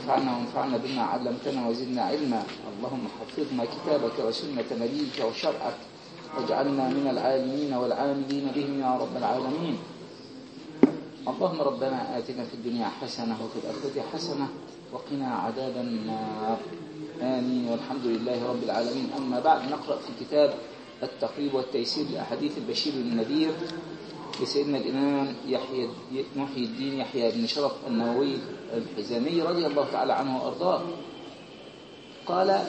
انفعنا وانفعنا بما علمتنا وزدنا علما اللهم حفظنا كتابك وسنة نبيك وشرعك واجعلنا من العالمين والعاملين بهم يا رب العالمين اللهم ربنا آتنا في الدنيا حسنة وفي الآخرة حسنة وقنا عذاب النار آمين والحمد لله رب العالمين أما بعد نقرأ في كتاب التقريب والتيسير لأحاديث البشير النذير لسيدنا الإمام يحيى محي الدين يحيى بن شرف النووي الحزامي رضي الله تعالى عنه وأرضاه قال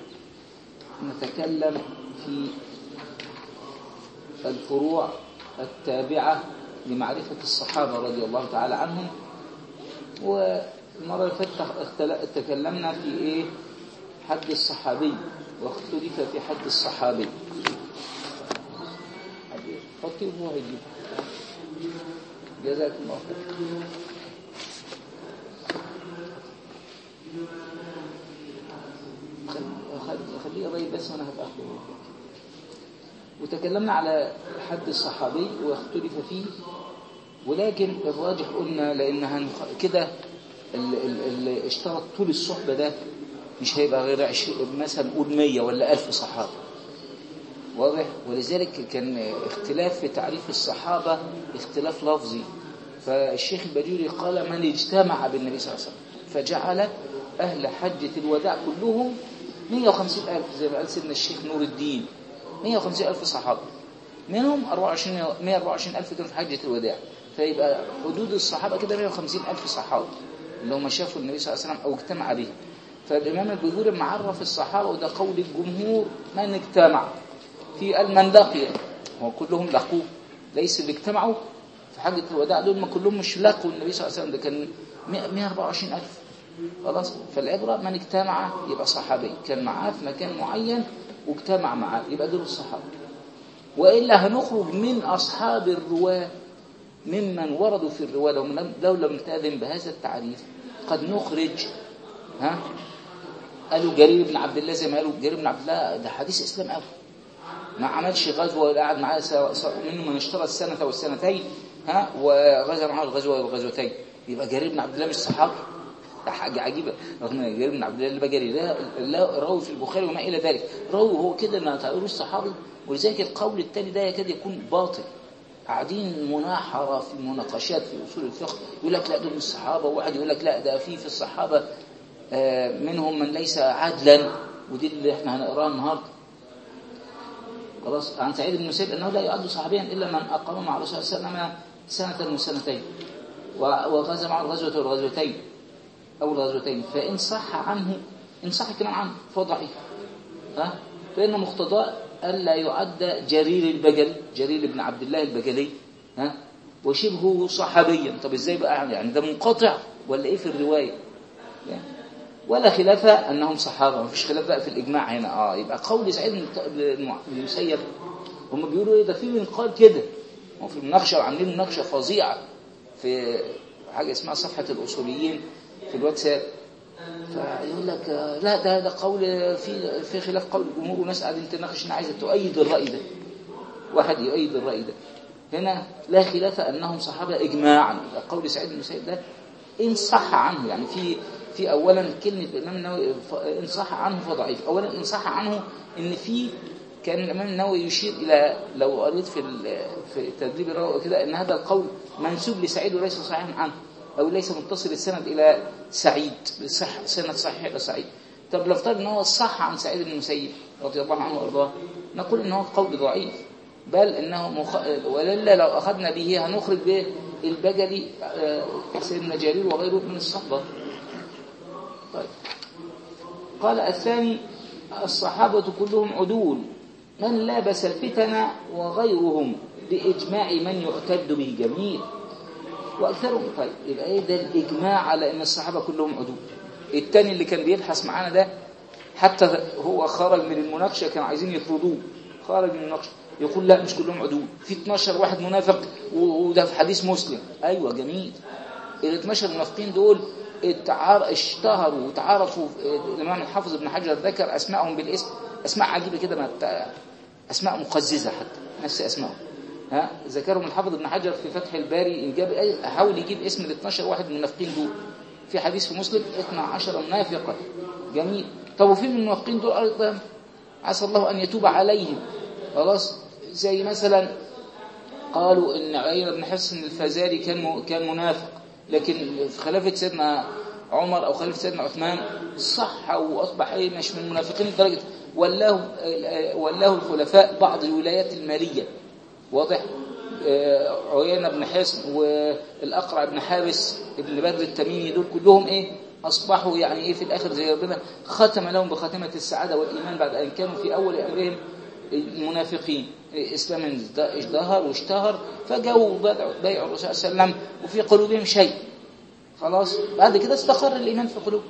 نتكلم في الفروع التابعة لمعرفة الصحابة رضي الله تعالى عنهم والمرة اللي فاتت تكلمنا في إيه حد الصحابي واختلف في حد الصحابي حطيه هو هيجيب جزاك الله خير خليه قريب بس وانا هبقى اخده وتكلمنا على حد الصحابي واختلف فيه ولكن الراجح قلنا لانها كده اللي اشترط طول الصحبة ده مش هيبقى غير عشرين مثلا نقول 100 ولا 1000 صحابة واضح ولذلك كان اختلاف في تعريف الصحابة اختلاف لفظي فالشيخ البجوري قال من اجتمع بالنبي صلى الله عليه وسلم فجعل أهل حجة الوداع كلهم 150 ألف زي ما قال سيدنا الشيخ نور الدين 150 ألف صحابة منهم 24 124 ألف كانوا في حجة الوداع فيبقى حدود الصحابة كده 150 ألف صحابة اللي هم شافوا النبي صلى الله عليه وسلم أو اجتمع به فالإمام البجوري معرف الصحابة وده قول الجمهور من اجتمع في قال من لقي هو كلهم لقوه ليس اللي اجتمعوا في حجة الوداع دول ما كلهم مش لقوا النبي صلى الله عليه وسلم ده كان 124 ألف خلاص فالعبرة من اجتمع يبقى صحابي كان معاه في مكان معين واجتمع معاه يبقى دول الصحابة وإلا هنخرج من أصحاب الرواة ممن وردوا في الرواة لو لم, لو لم نلتزم بهذا التعريف قد نخرج ها قالوا جرير بن عبد الله زي ما قالوا جرير بن عبد الله ده حديث إسلام قوي ما عملش غزوة ولا قعد معاه منه من اشترى السنة والسنتين ها وغزا معاه الغزوة والغزوتين يبقى جرير بن عبد الله مش صحابي ده حاجة عجيبة رغم ان جرير بن عبد الله اللي بجري ده لا راوي في البخاري وما إلى ذلك راوي هو كده ما تعرفوش صحابي ولذلك القول الثاني ده يكاد يكون باطل قاعدين مناحرة في مناقشات في أصول الفقه يقول لك لا دول الصحابة وواحد يقول لك لا ده في في الصحابة منهم من ليس عدلا ودي اللي احنا هنقراها النهارده خلاص عن سعيد بن المسيب انه لا يعد صحابيا الا من اقام مع الرسول صلى الله عليه وسلم سنه وسنتين وغزا معه الغزوه والغزوتين او الغزوتين فان صح عنه ان صح الكلام عنه فهو ضعيف ها فان مقتضاه الا يعد جرير البجلي جرير بن عبد الله البجلي ها وشبهه صحابيا طب ازاي بقى يعني ده منقطع ولا ايه في الروايه يعني ولا خلاف أنهم صحابة ما فيش خلاف بقى في الإجماع هنا آه يبقى قول سعيد بن المسيب هم بيقولوا إيه ده في من قال كده هو في المناقشة وعاملين مناقشة فظيعة في حاجة اسمها صفحة الأصوليين في الواتساب فيقول لك لا ده ده قول في في خلاف قول الجمهور وناس قاعدين تناقش إن عايزة تؤيد الرأي ده واحد يؤيد الرأي ده هنا لا خلاف أنهم صحابة إجماعا قول سعيد بن المسيب ده إن صح عنه يعني في في اولا كلمه الامام النووي ان صح عنه فضعيف اولا ان صح عنه ان في كان الامام النووي يشير الى لو قريت في في تدريب الراوي كده ان هذا القول منسوب لسعيد وليس صحيحا عنه او ليس متصل السند الى سعيد صح سند صحيح الى سعيد طب لو افترض ان هو صح عن سعيد بن المسيب رضي الله عنه وارضاه نقول ان هو قول ضعيف بل انه مخ... وللا لو اخذنا به هنخرج به البجلي سيدنا جرير وغيره من الصحبه طيب قال الثاني الصحابة كلهم عدول من لابس الفتن وغيرهم بإجماع من يعتد به جميل وأكثرهم طيب يبقى إيه ده الإجماع على أن الصحابة كلهم عدول الثاني اللي كان بيبحث معانا ده حتى هو خرج من المناقشة كانوا عايزين يطردوه خرج من المناقشة يقول لا مش كلهم عدول في 12 واحد منافق وده في حديث مسلم أيوة جميل ال 12 منافقين دول اشتهروا وتعارفوا الإمام الحافظ ابن حجر ذكر أسمائهم بالاسم أسماء عجيبة كده ما أسماء مقززة حتى نفس أسمائهم ها ذكرهم الحافظ ابن حجر في فتح الباري جاب حاول يجيب اسم ال 12 واحد من المنافقين دول في حديث في مسلم 12 منافقا جميل طب وفي من المنافقين دول أيضا عسى الله أن يتوب عليهم خلاص زي مثلا قالوا ان عيينة بن حسن الفزاري كان كان منافق لكن في خلافة سيدنا عمر او خلافة سيدنا عثمان صح واصبح ايه مش من المنافقين لدرجة ولاه ولاه الخلفاء بعض الولايات المالية واضح عيينة بن حسن والأقرع بن حابس ابن بدر التميمي دول كلهم ايه أصبحوا يعني ايه في الآخر زي ربنا ختم لهم بخاتمة السعادة والإيمان بعد أن كانوا في أول أمرهم المنافقين الإسلام ازدهر واشتهر فجاءوا بيع الرسول صلى الله عليه وسلم وفي قلوبهم شيء خلاص بعد كده استقر الإيمان في قلوبهم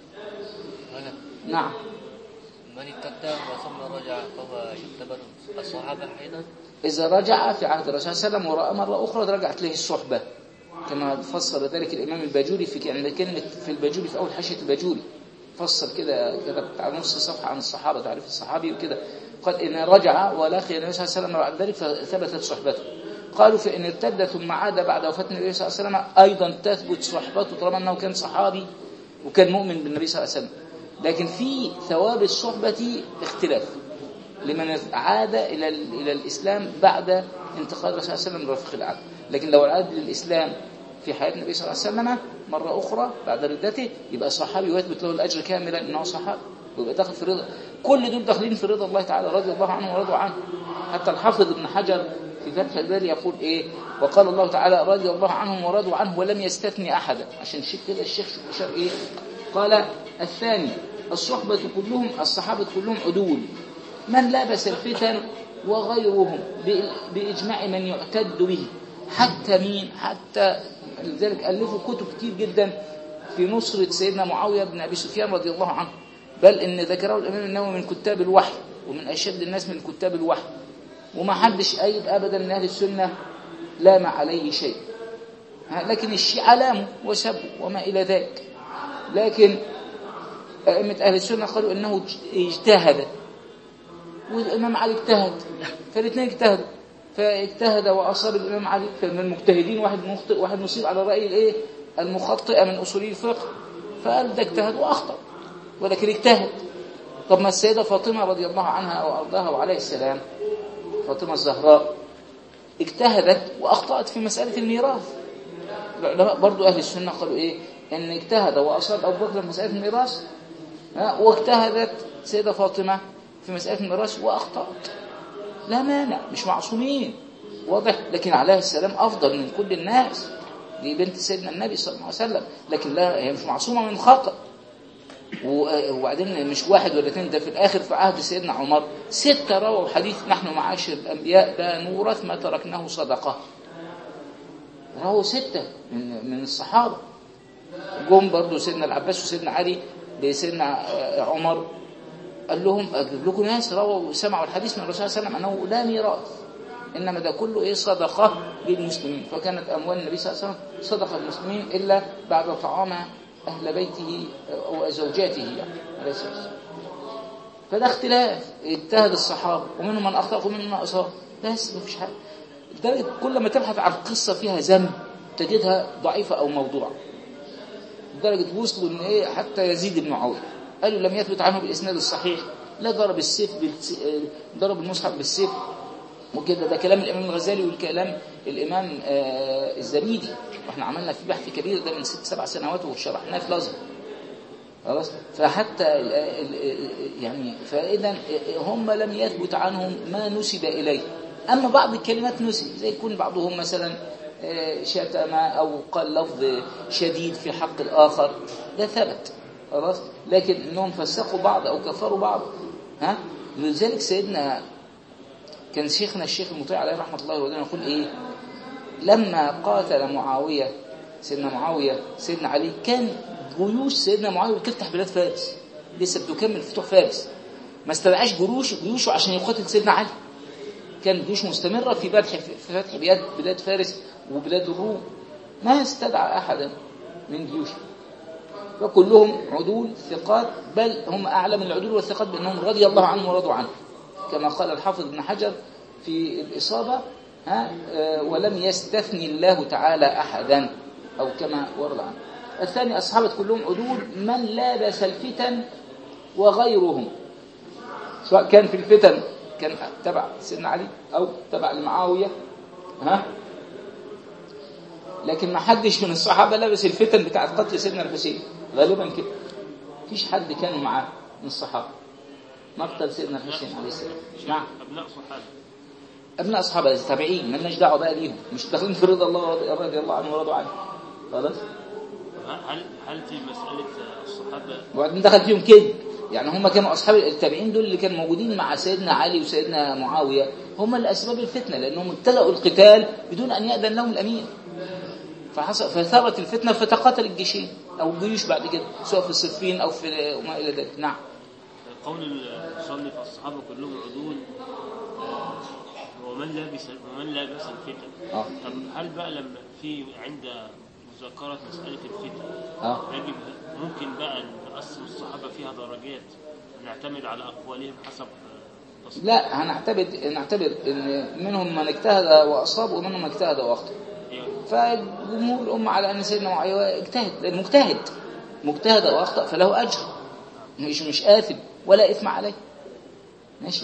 نعم من ارتد ثم رجع فهو يعتبر الصحابة حينا إذا رجع في عهد الرسول صلى الله عليه وسلم ورأى مرة أخرى رجعت له الصحبة كما فسر ذلك الإمام الباجوري في عند كلمة في الباجوري في أول حاشية الباجوري فسر كده كده بتاع نص صفحة عن الصحابة تعريف الصحابي وكده قال إن رجع ولقي النبي صلى الله عليه وسلم بعد ذلك فثبتت صحبته قالوا فإن ارتد ثم عاد بعد وفاة النبي صلى الله عليه وسلم أيضا تثبت صحبته طالما أنه كان صحابي وكان مؤمن بالنبي صلى الله عليه وسلم لكن في ثواب الصحبة اختلاف لمن عاد إلى إلى الإسلام بعد انتقال الرسول صلى الله عليه وسلم من رفق العالم لكن لو عاد للإسلام في حياة النبي صلى الله عليه وسلم مرة أخرى بعد ردته يبقى صحابي ويثبت له الأجر كاملا أنه صحابي ويبقى داخل في رضا كل دول داخلين في رضا الله تعالى رضي الله عنه ورضوا عنه حتى الحافظ ابن حجر في فتح الباري يقول إيه وقال الله تعالى رضي الله عنهم ورضوا عنه ولم يستثني أحدا عشان الشيخ كده الشيخ أشار إيه قال الثاني الصحبة كلهم الصحابة كلهم عدول من لبس الفتن وغيرهم بإجماع من يعتد به حتى مين حتى لذلك ألفوا كتب كتير جدا في نصرة سيدنا معاوية بن أبي سفيان رضي الله عنه بل إن ذكره الإمام النووي من كتاب الوحي ومن أشد الناس من كتاب الوحي وما حدش أيد أبدا من أهل السنة لام عليه شيء لكن الشيعة لاموا وسبوا وما إلى ذلك لكن أئمة أهل السنة قالوا إنه اجتهد والإمام علي اجتهد فالاثنين اجتهدوا فاجتهد وأصاب الإمام علي فمن المجتهدين واحد مخطئ واحد مصيب على رأي الإيه المخطئة من أصولي الفقه فقال ده اجتهد وأخطأ ولكن اجتهد طب ما السيدة فاطمة رضي الله عنها وأرضاها وعليه السلام فاطمة الزهراء اجتهدت وأخطأت في مسألة الميراث العلماء برضو أهل السنة قالوا إيه إن اجتهد وأصاب أبو بكر في مسألة الميراث واجتهدت سيدة فاطمة في مسألة الميراث وأخطأت لا مانع مش معصومين واضح لكن عليه السلام أفضل من كل الناس دي بنت سيدنا النبي صلى الله عليه وسلم لكن لا هي مش معصومة من خطأ وبعدين مش واحد ولا اثنين ده في الآخر في عهد سيدنا عمر ستة رووا حديث نحن معاشر الأنبياء لا نورث ما تركناه صدقة رووا ستة من من الصحابة جم برضه سيدنا العباس وسيدنا علي لسيدنا عمر قال لهم أجيب لكم ناس رووا سمعوا الحديث من الرسول صلى الله عليه وسلم أنه لا ميراث إنما ده كله إيه صدقة للمسلمين فكانت أموال النبي صلى الله عليه وسلم صدقة للمسلمين إلا بعد طعام أهل بيته أو زوجاته يعني عليه الصلاة والسلام فده اختلاف اجتهد الصحابة ومنهم من أخطأ ومنهم من أصاب بس مفيش حاجة لدرجة كل ما تبحث عن قصة فيها ذنب تجدها ضعيفة أو موضوعة لدرجة وصلوا إن إيه حتى يزيد بن معاوية قالوا لم يثبت عنه بالإسناد الصحيح لا ضرب السيف بالس... ضرب المصحف بالسيف وكده ده كلام الإمام الغزالي والكلام الإمام آه الزبيدي واحنا عملنا في بحث كبير ده من ست سبع سنوات وشرحناه في الازهر خلاص فحتى يعني فاذا هم لم يثبت عنهم ما نسب اليه اما بعض الكلمات نسب زي يكون بعضهم مثلا شتم او قال لفظ شديد في حق الاخر ده ثبت خلاص لكن انهم فسقوا بعض او كفروا بعض ها لذلك سيدنا كان شيخنا الشيخ المطيع عليه رحمه الله ودنا يقول ايه لما قاتل معاوية سيدنا معاوية سيدنا علي كان جيوش سيدنا معاوية بتفتح بلاد فارس لسه بتكمل فتوح فارس ما استدعاش جيوش جيوشه عشان يقاتل سيدنا علي كان جيوش مستمرة في فتح في فتح بلاد بلاد فارس وبلاد الروم ما استدعى أحدا من جيوشه فكلهم عدول ثقات بل هم أعلى من العدول والثقات بأنهم رضي الله عنهم ورضوا عنه كما قال الحافظ ابن حجر في الإصابة ها ولم يستثني الله تعالى أحدا أو كما ورد عنه الثاني الصحابة كلهم عدول من لابس الفتن وغيرهم سواء كان في الفتن كان تبع سيدنا علي أو تبع لمعاوية ها لكن ما حدش من الصحابة لابس الفتن بتاعت قتل سيدنا الحسين غالبا كده مفيش حد كانوا معاه من الصحابة مقتل سيدنا الحسين عليه السلام نعم أبناء صحابة ابناء اصحابه تابعين مالناش دعوه بقى ليهم مش داخلين في رضا الله رضي الله عنه ورضوا عنه خلاص هل هل في مسألة الصحابة وبعدين دخل فيهم كذب يعني هم كانوا اصحاب التابعين دول اللي كانوا موجودين مع سيدنا علي وسيدنا معاويه هم اللي اسباب الفتنه لانهم ابتدأوا القتال بدون ان يأذن لهم الامير فحصل فثارت الفتنه فتقاتل الجيشين او الجيوش بعد كده سواء في الصفين او في وما الى ذلك نعم قول المصنف الصحابة كلهم عدول آه، ومن لابس ومن لابس الفتن اه طب هل بقى لما في عند مذاكرة مسألة الفتن اه يجب ممكن بقى نقسم الصحابة فيها درجات نعتمد على أقوالهم حسب آه، تصنيف لا هنعتبر نعتبر ان منهم من اجتهد واصاب ومنهم من اجتهد واخطأ يعني فجمهور الأمة على أن سيدنا معاوية اجتهد لأن مجتهد مجتهد وأخطأ فله أجر مش مش آثم ولا إثم عليه ماشي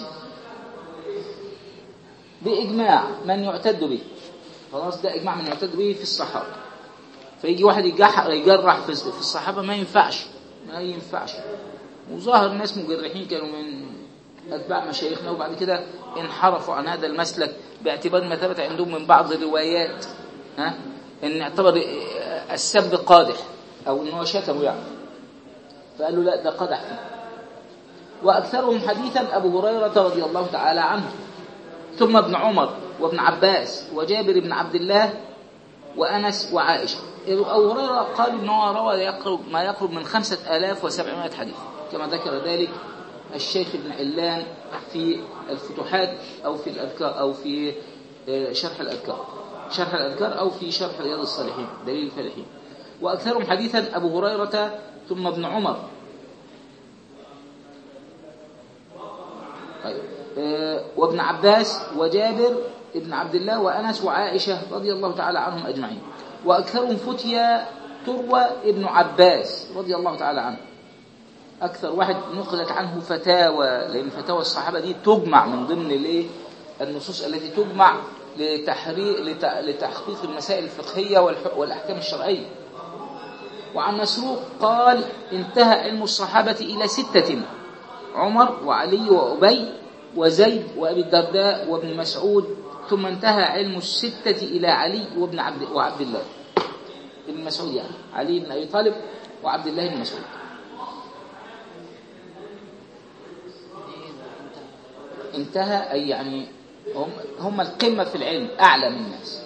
بإجماع من يعتد به خلاص ده إجماع من يعتد به في الصحابة فيجي واحد يجح- يجرح في في الصحابة ما ينفعش ما ينفعش وظهر ناس مجرحين كانوا من أتباع مشايخنا وبعد كده انحرفوا عن هذا المسلك باعتبار ما ثبت عندهم من بعض الروايات ها ان اعتبر السب قادح او ان هو شتمه يعني فقالوا لا ده قدح فيه واكثرهم حديثا ابو هريره رضي الله تعالى عنه ثم ابن عمر وابن عباس وجابر بن عبد الله وانس وعائشه ابو هريره قال ان هو روى يقرب ما يقرب من خمسة آلاف وسبعمائة حديث كما ذكر ذلك الشيخ ابن علان في الفتوحات او في الاذكار او في آه، شرح الاذكار شرح الاذكار او في شرح رياض الصالحين دليل الفالحين واكثرهم حديثا ابو هريره ثم ابن عمر طيب. آه، وابن عباس وجابر ابن عبد الله وانس وعائشه رضي الله تعالى عنهم اجمعين واكثرهم فتيا تروى ابن عباس رضي الله تعالى عنه اكثر واحد نقلت عنه فتاوى لان فتاوى الصحابه دي تجمع من ضمن الايه النصوص التي تجمع لتحرير لت- لتحقيق المسائل الفقهيه والح- والاحكام الشرعيه وعن مسروق قال انتهى علم الصحابه الى سته عمر وعلي وأبي وزيد وأبي الدرداء وابن مسعود ثم انتهى علم الستة إلى علي وابن عبد وعبد الله ابن مسعود يعني علي بن أبي طالب وعبد الله بن مسعود انتهى أي يعني هم, هم القمة في العلم أعلى من الناس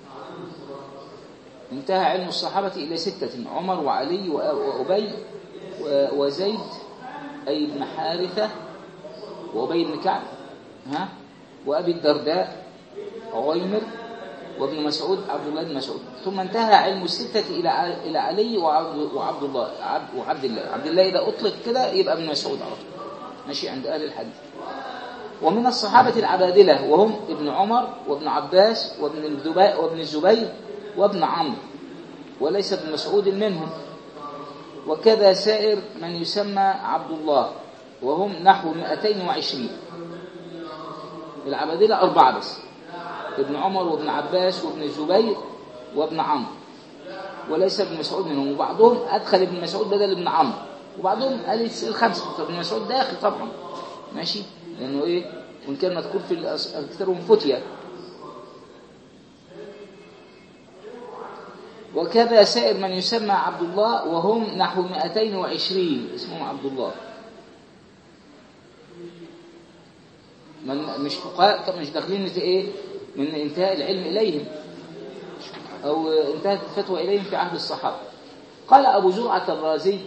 انتهى علم الصحابة إلى ستة عمر وعلي وأ- وأبي و- وزيد أي بن حارثة وأبي بن كعب ها وأبي الدرداء عويمر وابن مسعود عبد الله بن مسعود ثم انتهى علم الستة إلى ع- إلى علي وعبد, وعبد الله عبد وعبد الله عبد الله إذا أطلق كده يبقى ابن مسعود على طول ماشي عند أهل الحديث ومن الصحابة العبادلة وهم ابن عمر وابن عباس وابن الزبير وابن الزبير وابن عمرو وليس ابن مسعود منهم وكذا سائر من يسمى عبد الله وهم نحو 220 العبادلة أربعة بس ابن عمر وابن عباس وابن الزبير وابن عمرو وليس ابن مسعود منهم وبعضهم أدخل ابن مسعود بدل ابن عمرو وبعضهم قال الخمسة فابن مسعود داخل طبعا ماشي لأنه إيه وإن كان مذكور في الأس- أكثرهم فتية وكذا سائر من يسمى عبد الله وهم نحو 220 اسمهم عبد الله من مش فقهاء كانوا مش داخلين في ايه من انتهاء العلم اليهم او انتهت الفتوى اليهم في عهد الصحابه قال ابو زرعه الرازي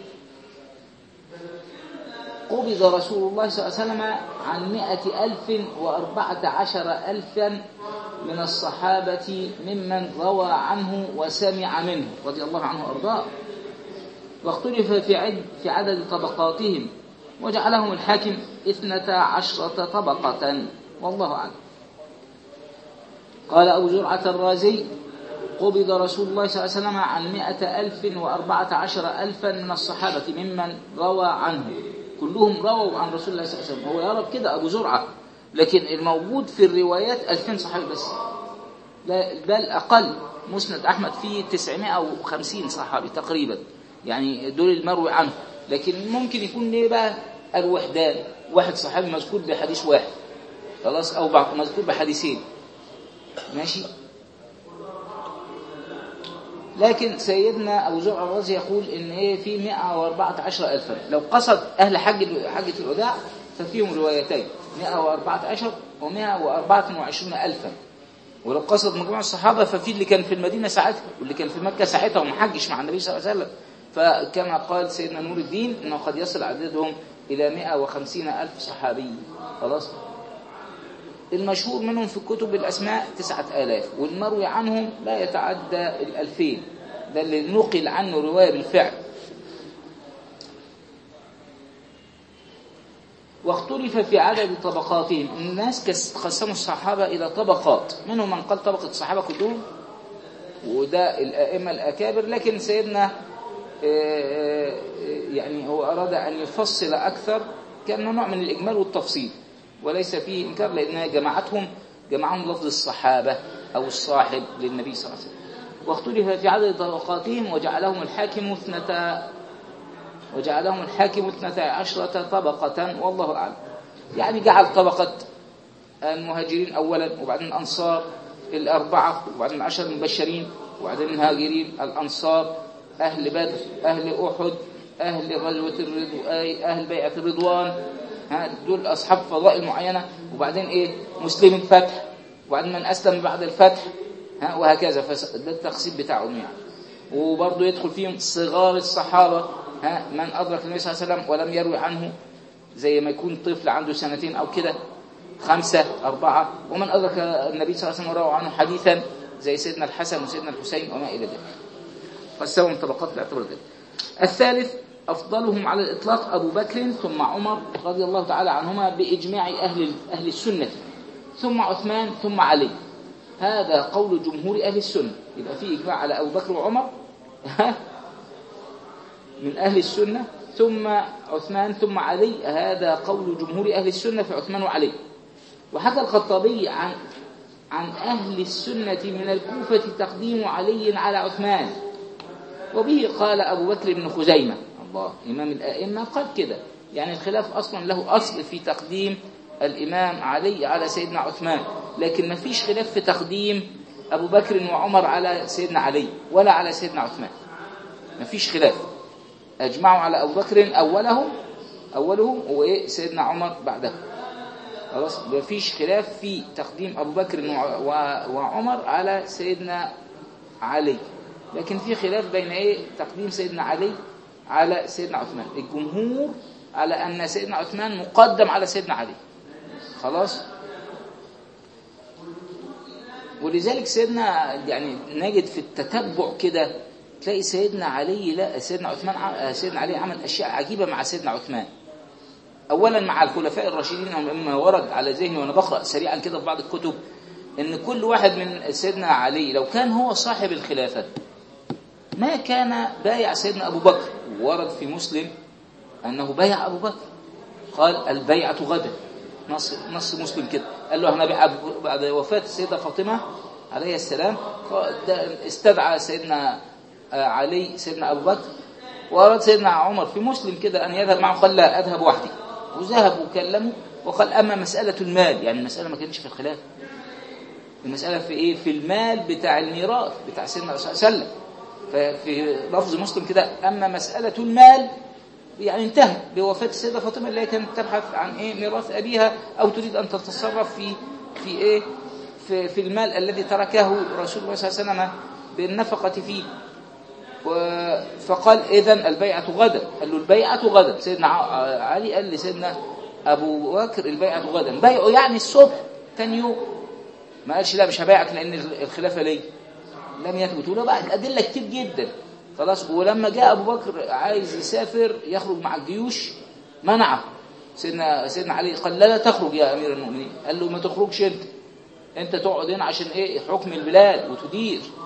قبض رسول الله صلى الله عليه وسلم عن مائة ألف وأربعة عشر ألفا من الصحابة ممن روى عنه وسمع منه رضي الله عنه وأرضاه واختلف في عد في عدد طبقاتهم وجعلهم الحاكم اثنتا عشرة طبقة والله أعلم قال أبو زرعة الرازي قبض رسول الله صلى الله عليه وسلم عن مئة ألف وأربعة عشر ألفا من الصحابة ممن روى عنه كلهم رووا عن رسول الله صلى الله عليه وسلم هو يرى كده أبو زرعة لكن الموجود في الروايات ألفين صحابي بس لا بل أقل مسند أحمد فيه 950 صحابي تقريبا يعني دول المروي عنه لكن ممكن يكون ليه بقى الوحدان واحد صحابي مذكور بحديث واحد خلاص أو بعض مذكور بحديثين ماشي لكن سيدنا أبو زرع الرازي يقول إن إيه في 114 ألفا لو قصد أهل حج حجة الوداع ففيهم روايتين 114 و124 ألفا ولو قصد مجموع الصحابة ففي اللي كان في المدينة ساعتها واللي كان في مكة ساعتها وما حجش مع النبي صلى الله عليه وسلم فكما قال سيدنا نور الدين أنه قد يصل عددهم إلى 150 ألف صحابي خلاص المشهور منهم في كتب الأسماء تسعة آلاف والمروي عنهم لا يتعدى الألفين ده اللي نقل عنه رواية بالفعل واختلف في عدد طبقاتهم الناس كس- قسموا الصحابة إلى طبقات منهم من قال طبقة الصحابة كلهم وده الأئمة الأكابر لكن سيدنا آه، آه، يعني هو أراد أن يفصل أكثر كان نوع من الإجمال والتفصيل وليس فيه إنكار لأن جماعتهم جمعهم لفظ الصحابة أو الصاحب للنبي صلى الله عليه وسلم واختلف في عدد طبقاتهم وجعلهم الحاكم اثنتا وجعلهم الحاكم اثنتا عشرة طبقة والله أعلم يعني جعل طبقة المهاجرين أولا وبعدين الأنصار الأربعة وبعدين العشر المبشرين وبعدين المهاجرين الأنصار أهل بدر أهل أحد أهل غزوة الرضوان أهل بيعة الرضوان ها دول أصحاب فضائل معينة وبعدين إيه مسلم الفتح وبعدين من أسلم بعد الفتح ها وهكذا فده التقسيم بتاعهم يعني وبرضه يدخل فيهم صغار الصحابة ها من أدرك النبي صلى الله عليه وسلم ولم يروي عنه زي ما يكون طفل عنده سنتين أو كده خمسة أربعة ومن أدرك النبي صلى الله عليه وسلم وروى عنه حديثا زي سيدنا الحسن وسيدنا الحسين وما إلى ذلك قسمهم طبقات باعتبار ذلك الثالث أفضلهم على الإطلاق أبو بكر ثم عمر رضي الله تعالى عنهما بإجماع أهل أهل السنة ثم عثمان ثم علي هذا قول جمهور أهل السنة يبقى في إجماع على أبو بكر وعمر من أهل السنة ثم عثمان ثم علي هذا قول جمهور أهل السنة في عثمان وعلي وحكى الخطابي عن عن أهل السنة من الكوفة تقديم علي على عثمان وبه قال أبو بكر بن خزيمة الله إمام الأئمة قال كده يعني الخلاف أصلا له أصل في تقديم الإمام علي على سيدنا عثمان لكن ما فيش خلاف في تقديم أبو بكر وعمر على سيدنا علي ولا على سيدنا عثمان ما فيش خلاف أجمعوا على أبو بكر أولهم أولهم وإيه سيدنا عمر بعده خلاص ما فيش خلاف في تقديم أبو بكر وع- وع- وعمر على سيدنا علي لكن في خلاف بين إيه تقديم سيدنا علي على سيدنا عثمان الجمهور على أن سيدنا عثمان مقدم على سيدنا علي خلاص ولذلك سيدنا يعني نجد في التتبع كده تلاقي سيدنا علي لا سيدنا عثمان ع- سيدنا علي عمل اشياء عجيبه مع سيدنا عثمان اولا مع الخلفاء الراشدين مما ورد على ذهني وانا بقرا سريعا كده في بعض الكتب ان كل واحد من سيدنا علي لو كان هو صاحب الخلافه ما كان بايع سيدنا ابو بكر ورد في مسلم انه بايع ابو بكر قال البيعه غدا نص نص مسلم كده قال له انا بيع- بعد وفاه السيده فاطمه عليه السلام قال ده استدعى سيدنا آه، علي سيدنا ابو بكر واراد سيدنا عمر في مسلم كده ان يذهب معه قال لا اذهب وحدي وذهب وكلمه وقال اما مساله المال يعني المساله ما كانتش في الخلاف المساله في ايه في المال بتاع الميراث بتاع سيدنا الرسول صلى الله عليه وسلم ففي لفظ مسلم كده اما مساله المال يعني انتهى بوفاة السيدة فاطمة اللي هي كانت تبحث عن ايه ميراث أبيها أو تريد أن تتصرف في في ايه في, في المال الذي تركه رسول الله صلى الله عليه وسلم بالنفقة فيه و- فقال إذا البيعة غدا قال له البيعة غدا سيدنا ع- علي قال لسيدنا أبو بكر البيعة غدا بيعه يعني الصبح تاني يوم ما قالش لا مش هبايعك لأن الخلافة ليه لم يثبت وله بقى أدلة كتير جدا خلاص ولما جاء أبو بكر عايز يسافر يخرج مع الجيوش منعه سيدنا سيدنا علي قال لا لا تخرج يا أمير المؤمنين قال له ما تخرجش أنت أنت تقعد هنا عشان إيه حكم البلاد وتدير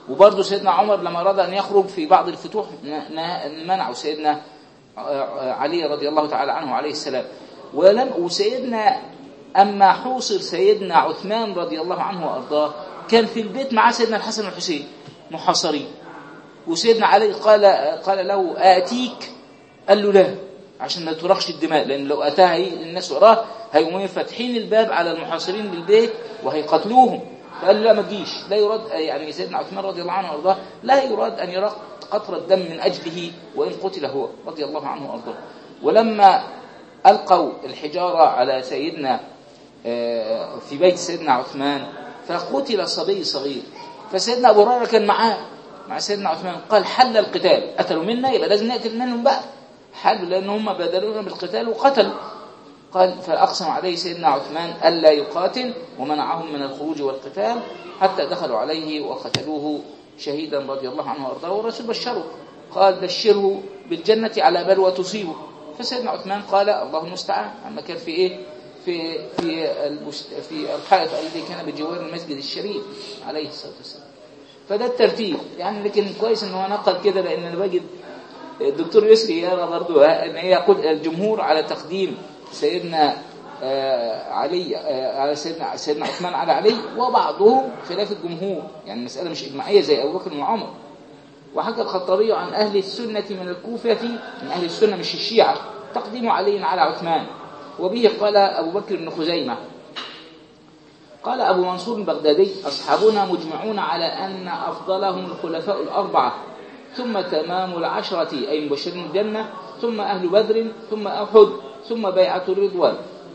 وبرضه سيدنا عمر لما أراد أن يخرج في بعض الفتوح ن- ن- منعه سيدنا علي رضي الله تعالى عنه عليه السلام ولم وسيدنا أما حوصر سيدنا عثمان رضي الله عنه وأرضاه كان في البيت مع سيدنا الحسن والحسين محاصرين وسيدنا علي قال قال له آتيك قال له لا عشان ما ترخش الدماء لأن لو أتاها هي- الناس وراه هيقوموا فاتحين الباب على المحاصرين للبيت وهيقتلوهم فقال له لا ما تجيش لا يراد يعني سيدنا عثمان رضي الله عنه وارضاه لا يراد ان يراق قطر الدم من اجله وان قتل هو رضي الله عنه وارضاه ولما القوا الحجاره على سيدنا آه، في بيت سيدنا عثمان فقتل صبي صغير فسيدنا ابو هريره كان معاه مع سيدنا عثمان قال حل القتال قتلوا منا يبقى لازم نقتل منهم بقى حل لان هم بدلونا بالقتال وقتلوا قال فأقسم عليه سيدنا عثمان ألا يقاتل ومنعهم من الخروج والقتال حتى دخلوا عليه وقتلوه شهيدا رضي الله عنه وارضاه والرسول بشره قال بشره بالجنة على بلوى تصيبه فسيدنا عثمان قال الله المستعان أما كان في إيه في في المست... في الحائط الذي كان بجوار المسجد الشريف عليه الصلاة والسلام فده الترتيب يعني لكن كويس ان هو نقل كده لان انا بجد الدكتور يسري يرى برضو ان هي يقول الجمهور على تقديم سيدنا آه، علي آه، على سيدنا سيدنا عثمان على علي وبعضهم خلاف الجمهور يعني المسألة مش إجماعية زي أبو بكر وعمر وحكى الخطابي عن أهل السنة من الكوفة من أهل السنة مش الشيعة تقديم علي على عثمان وبه قال أبو بكر بن خزيمة قال أبو منصور البغدادي أصحابنا مجمعون على أن أفضلهم الخلفاء الأربعة ثم تمام العشرة أي مبشرين الجنة ثم أهل بدر ثم أحد ثم بيعة الرضوان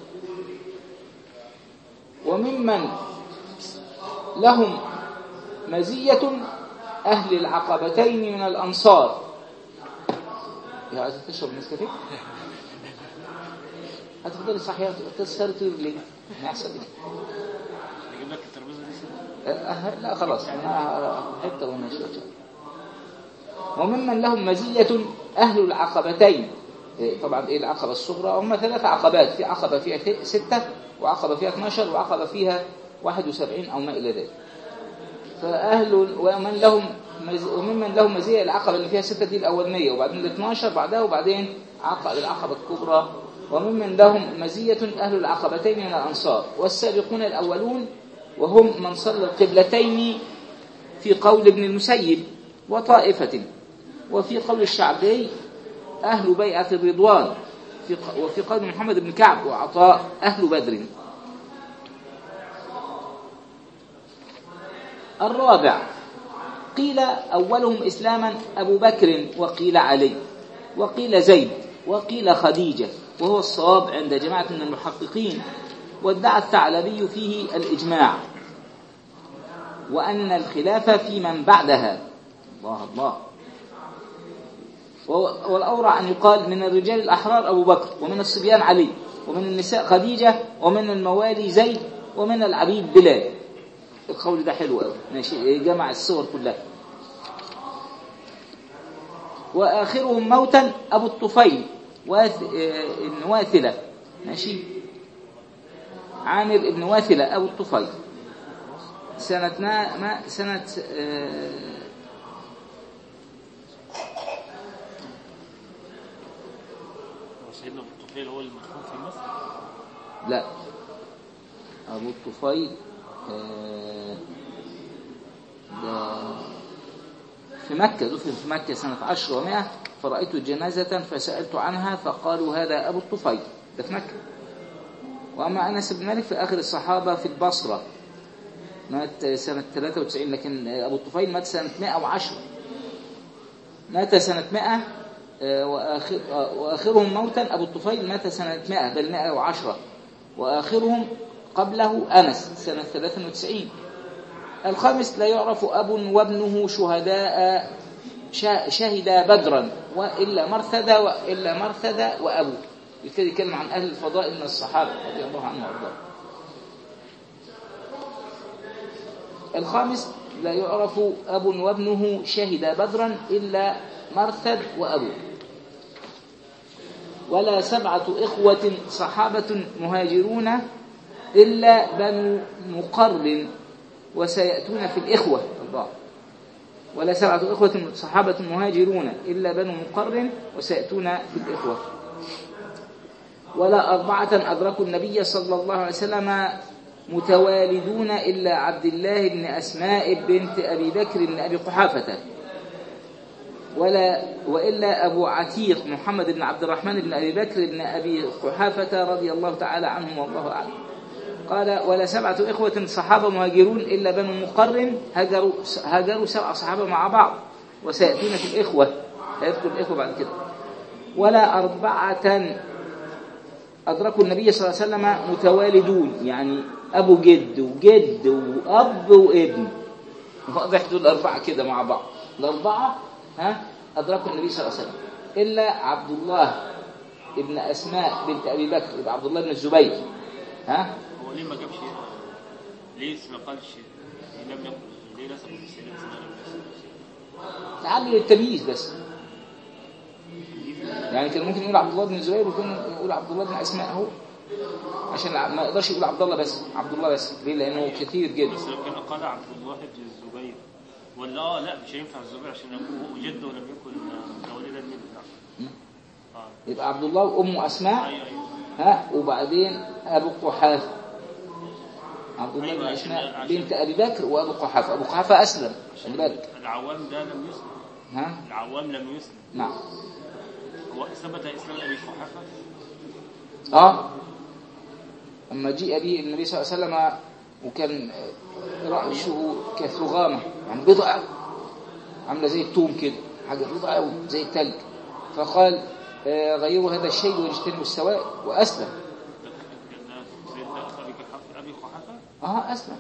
وممن لهم مزية أهل العقبتين من الأنصار يا عايز تشرب نسكافيه؟ هتفضل صحيح تسهر ليه؟ ما يحصل ليه؟ اجيب لك الترابيزه دي سنة. أه لا خلاص أنا حتى وانا شوية وممن لهم مزية أهل العقبتين إيه، طبعا إيه العقبة الصغرى هم ثلاث عقبات في عقبة فيها ت- ستة وعقبة فيها 12 وعقبة فيها 71 أو ما إلى ذلك فأهل ومن لهم مز... وممن لهم مزية العقبة اللي فيها ستة دي الأولانية وبعدين ال 12 بعدها وبعدين عقبة العقبة الكبرى وممن لهم مزية أهل العقبتين من الأنصار والسابقون الأولون وهم من صلى القبلتين في قول ابن المسيب وطائفة وفي قول الشعبي أهل بيعة الرضوان في ق- وفي قول محمد بن كعب وعطاء أهل بدر الرابع قيل أولهم إسلاما أبو بكر وقيل علي وقيل زيد وقيل خديجة وهو الصواب عند جماعة من المحققين وادعى الثعلبي فيه الإجماع وأن الخلاف في من بعدها الله الله و- والأورع أن يقال من الرجال الأحرار أبو بكر ومن الصبيان علي ومن النساء خديجة ومن الموالي زيد ومن العبيد بلال القول ده حلو قوي ماشي جمع الصور كلها وآخرهم موتا أبو الطفيل واث... آه، ابن واثلة ماشي عامر ابن واثلة أبو الطفيل سنة ما, ما سنة آه، هو سيدنا ابو الطفيل هو المدفون في مصر لا أبو الطفيل آه، ده في مكة دفن في مكة سنة عشر ومائة فرأيت جنازة فسألت عنها فقالوا هذا أبو الطفيل ده في مكة وأما أنس بن مالك في آخر الصحابة في البصرة مات سنة 93 لكن أبو الطفيل مات سنة 110 مات سنة 100 آه، وآخر آه، وآخرهم موتا أبو الطفيل مات سنة 100 بل 110 وآخرهم قبله أنس سنة 93 الخامس لا يعرف أب وابنه شهداء شا- شهدا بدرا وإلا مرثد وإلا مرثد وأبو يبتدي يتكلم عن أهل الفضائل من الصحابة رضي الله عنهم وأرضاهم الخامس لا يعرف أب وابنه شهد بدرا إلا مرثد وأبو ولا سبعة إخوة صحابة مهاجرون إلا بنو مقر وسيأتون في الإخوة الله ولا سبعة إخوة صحابة مهاجرون إلا بنو مقرن وسيأتون في الإخوة ولا أربعة أدركوا النبي صلى الله عليه وسلم متوالدون إلا عبد الله بن أسماء بنت أبي بكر بن أبي قحافة ولا وإلا أبو عتيق محمد بن عبد الرحمن بن أبي بكر بن أبي قحافة رضي الله تعالى عنهم والله أعلم قال ولا سبعة إخوة صحابة مهاجرون إلا بنو مقرن هاجروا هاجروا سبع صحابة مع بعض وسيأتون في الإخوة هيذكر الإخوة بعد كده ولا أربعة أدركوا النبي صلى الله عليه وسلم متوالدون يعني أبو جد وجد وأب وابن واضح دول أربعة كده مع بعض الأربعة ها أدركوا النبي صلى الله عليه وسلم إلا عبد الله ابن أسماء بنت أبي بكر يبقى عبد الله بن الزبير ها هو ليه ما جابش ليه ما قالش لم يكن ليه نسبه في السنة سنة لم يكن تعلل التمييز بس يعني كان ممكن يقول عبد الله بن الزبير ويكون يقول عبد الله بن اسماء اهو عشان ما يقدرش يقول عبد الله بس عبد الله بس ليه لانه كتير جدا بس لو كان قال عبد الله بن الزبير ولا اه لا مش هينفع الزبير عشان ابوه وجده لم يكن متولدا منه نعم اه يبقى عبد الله وامه اسماء ايوه ايوه ها وبعدين ابو قحافه عبد الله بن أيوة، عشان- اسماء عشان- بنت ابي بكر وابو قحافه ابو قحافه اسلم خلي بالك العوام ده لم يسلم ها العوام لم يسلم نعم هو ثبت اسلام ابي قحافه اه اما جيء به النبي صلى الله عليه وسلم وكان رأسه كثغامة يعني بيضة قوي عاملة زي التوم كده حاجة بيضة قوي زي التلج فقال آه، غيروا هذا الشيء واجتنبوا السوائل وأسلم ده كان سيدنا ابي قحافه ابي قحافه اه أسلم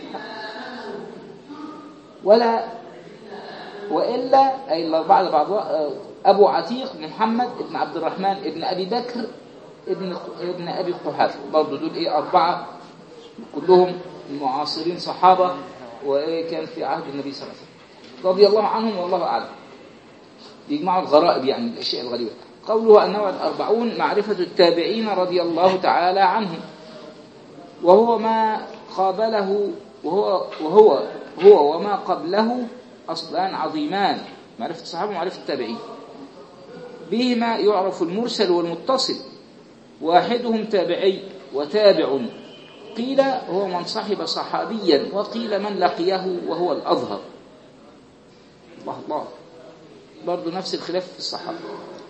ولا وإلا أي الأربعة لبعض آه، أبو عتيق محمد ابن عبد الرحمن ابن أبي بكر ابن ابن أبي قحافة برضه دول إيه أربعة كلهم معاصرين صحابة وإيه كان في عهد النبي صلى الله عليه وسلم رضي الله عنهم والله أعلم يجمعوا الغرائب يعني الأشياء الغريبة قوله النوع الأربعون معرفة التابعين رضي الله تعالى عنهم وهو ما قابله وهو وهو هو وما قبله أصلان عظيمان معرفة الصحابة ومعرفة التابعين بهما يعرف المرسل والمتصل واحدهم تابعي وتابع قيل هو من صحب صحابيا وقيل من لقيه وهو الأظهر الله الله برضو نفس الخلاف في الصحابة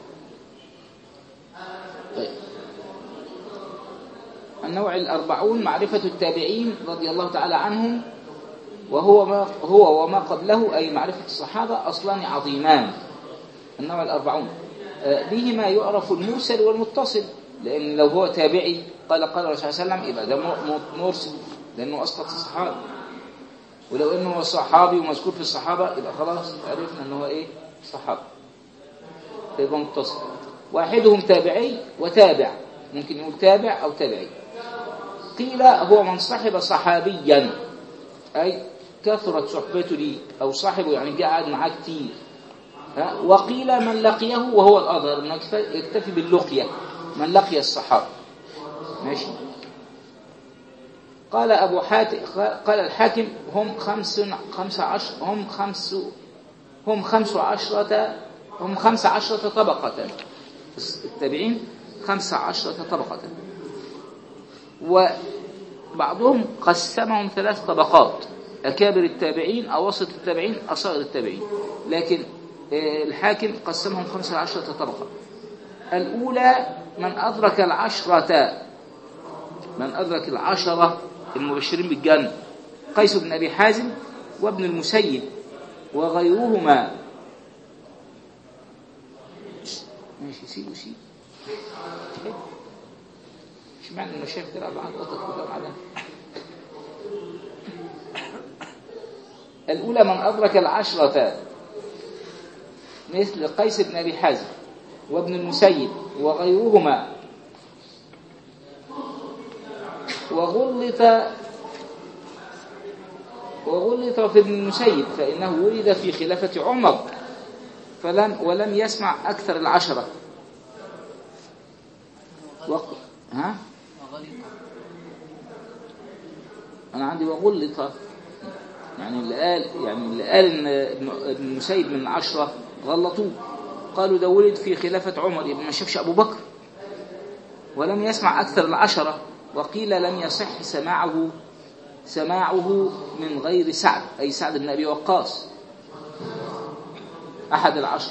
طيب النوع الأربعون معرفة التابعين رضي الله تعالى عنهم وهو ما هو وما قبله أي معرفة الصحابة أصلان عظيمان النوع الأربعون آه، بهما يعرف المرسل والمتصل لأن لو هو تابعي قال قال الرسول صلى الله عليه وسلم يبقى ده م- م- مرسل لأنه أسقط الصحابة ولو أنه هو صحابي ومذكور في الصحابة يبقى خلاص عرفنا أنه هو إيه صحابي يبقى متصل واحدهم تابعي وتابع ممكن يقول تابع أو تابعي قيل هو من صحب صحابيا أي كثرت صحبته لي أو صاحبه يعني قاعد معاه كتير ها؟ وقيل من لقيه وهو الأظهر من يكف- يكتفي باللقية من لقي الصحابة ماشي قال أبو حاتم قال الحاكم هم خمس خمس عشر هم خمس هم خمس عشرة هم خمس عشرة طبقة التابعين خمس عشرة طبقة وبعضهم قسمهم ثلاث طبقات أكابر التابعين أوسط التابعين أصغر التابعين لكن آه، الحاكم قسمهم خمسة عشرة طبقة الأولى من أدرك العشرة من أدرك العشرة المبشرين بالجنة قيس بن أبي حازم وابن المسيب وغيرهما ماشي سيبوا سيبوا اشمعنى المشايخ تلعب معاك قطط كلها معانا الأولى من أدرك العشرة مثل قيس بن أبي حازم وابن المسيب وغيرهما وغلط وغلط في ابن المسيب فإنه ولد في خلافة عمر فلم ولم يسمع أكثر العشرة وق... ها؟ وغلط أنا عندي وغلط يعني اللي قال يعني اللي قال ان ابن ابن المسيب من العشرة غلطوه قالوا ده ولد في خلافة عمر يبقى ما شافش أبو بكر ولم يسمع أكثر العشرة وقيل لم يصح سماعه سماعه من غير سعد أي سعد بن أبي وقاص أحد العشر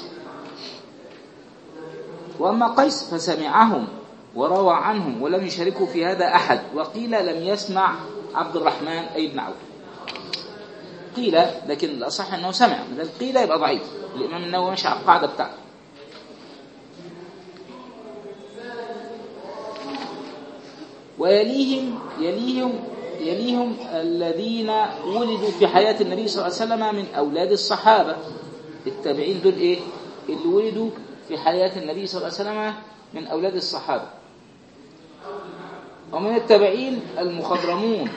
وأما قيس فسمعهم وروى عنهم ولم يشاركوا في هذا أحد وقيل لم يسمع عبد الرحمن أي ابن عوف قيل لكن الأصح أنه سمع إذا قيل يبقى ضعيف الإمام النووي ماشي على القاعدة بتاعته ويليهم يليهم يليهم الذين ولدوا في حياة النبي صلى الله عليه وسلم من أولاد الصحابة التابعين دول إيه اللي ولدوا في حياة النبي صلى الله عليه وسلم من أولاد الصحابة ومن التابعين المخضرمون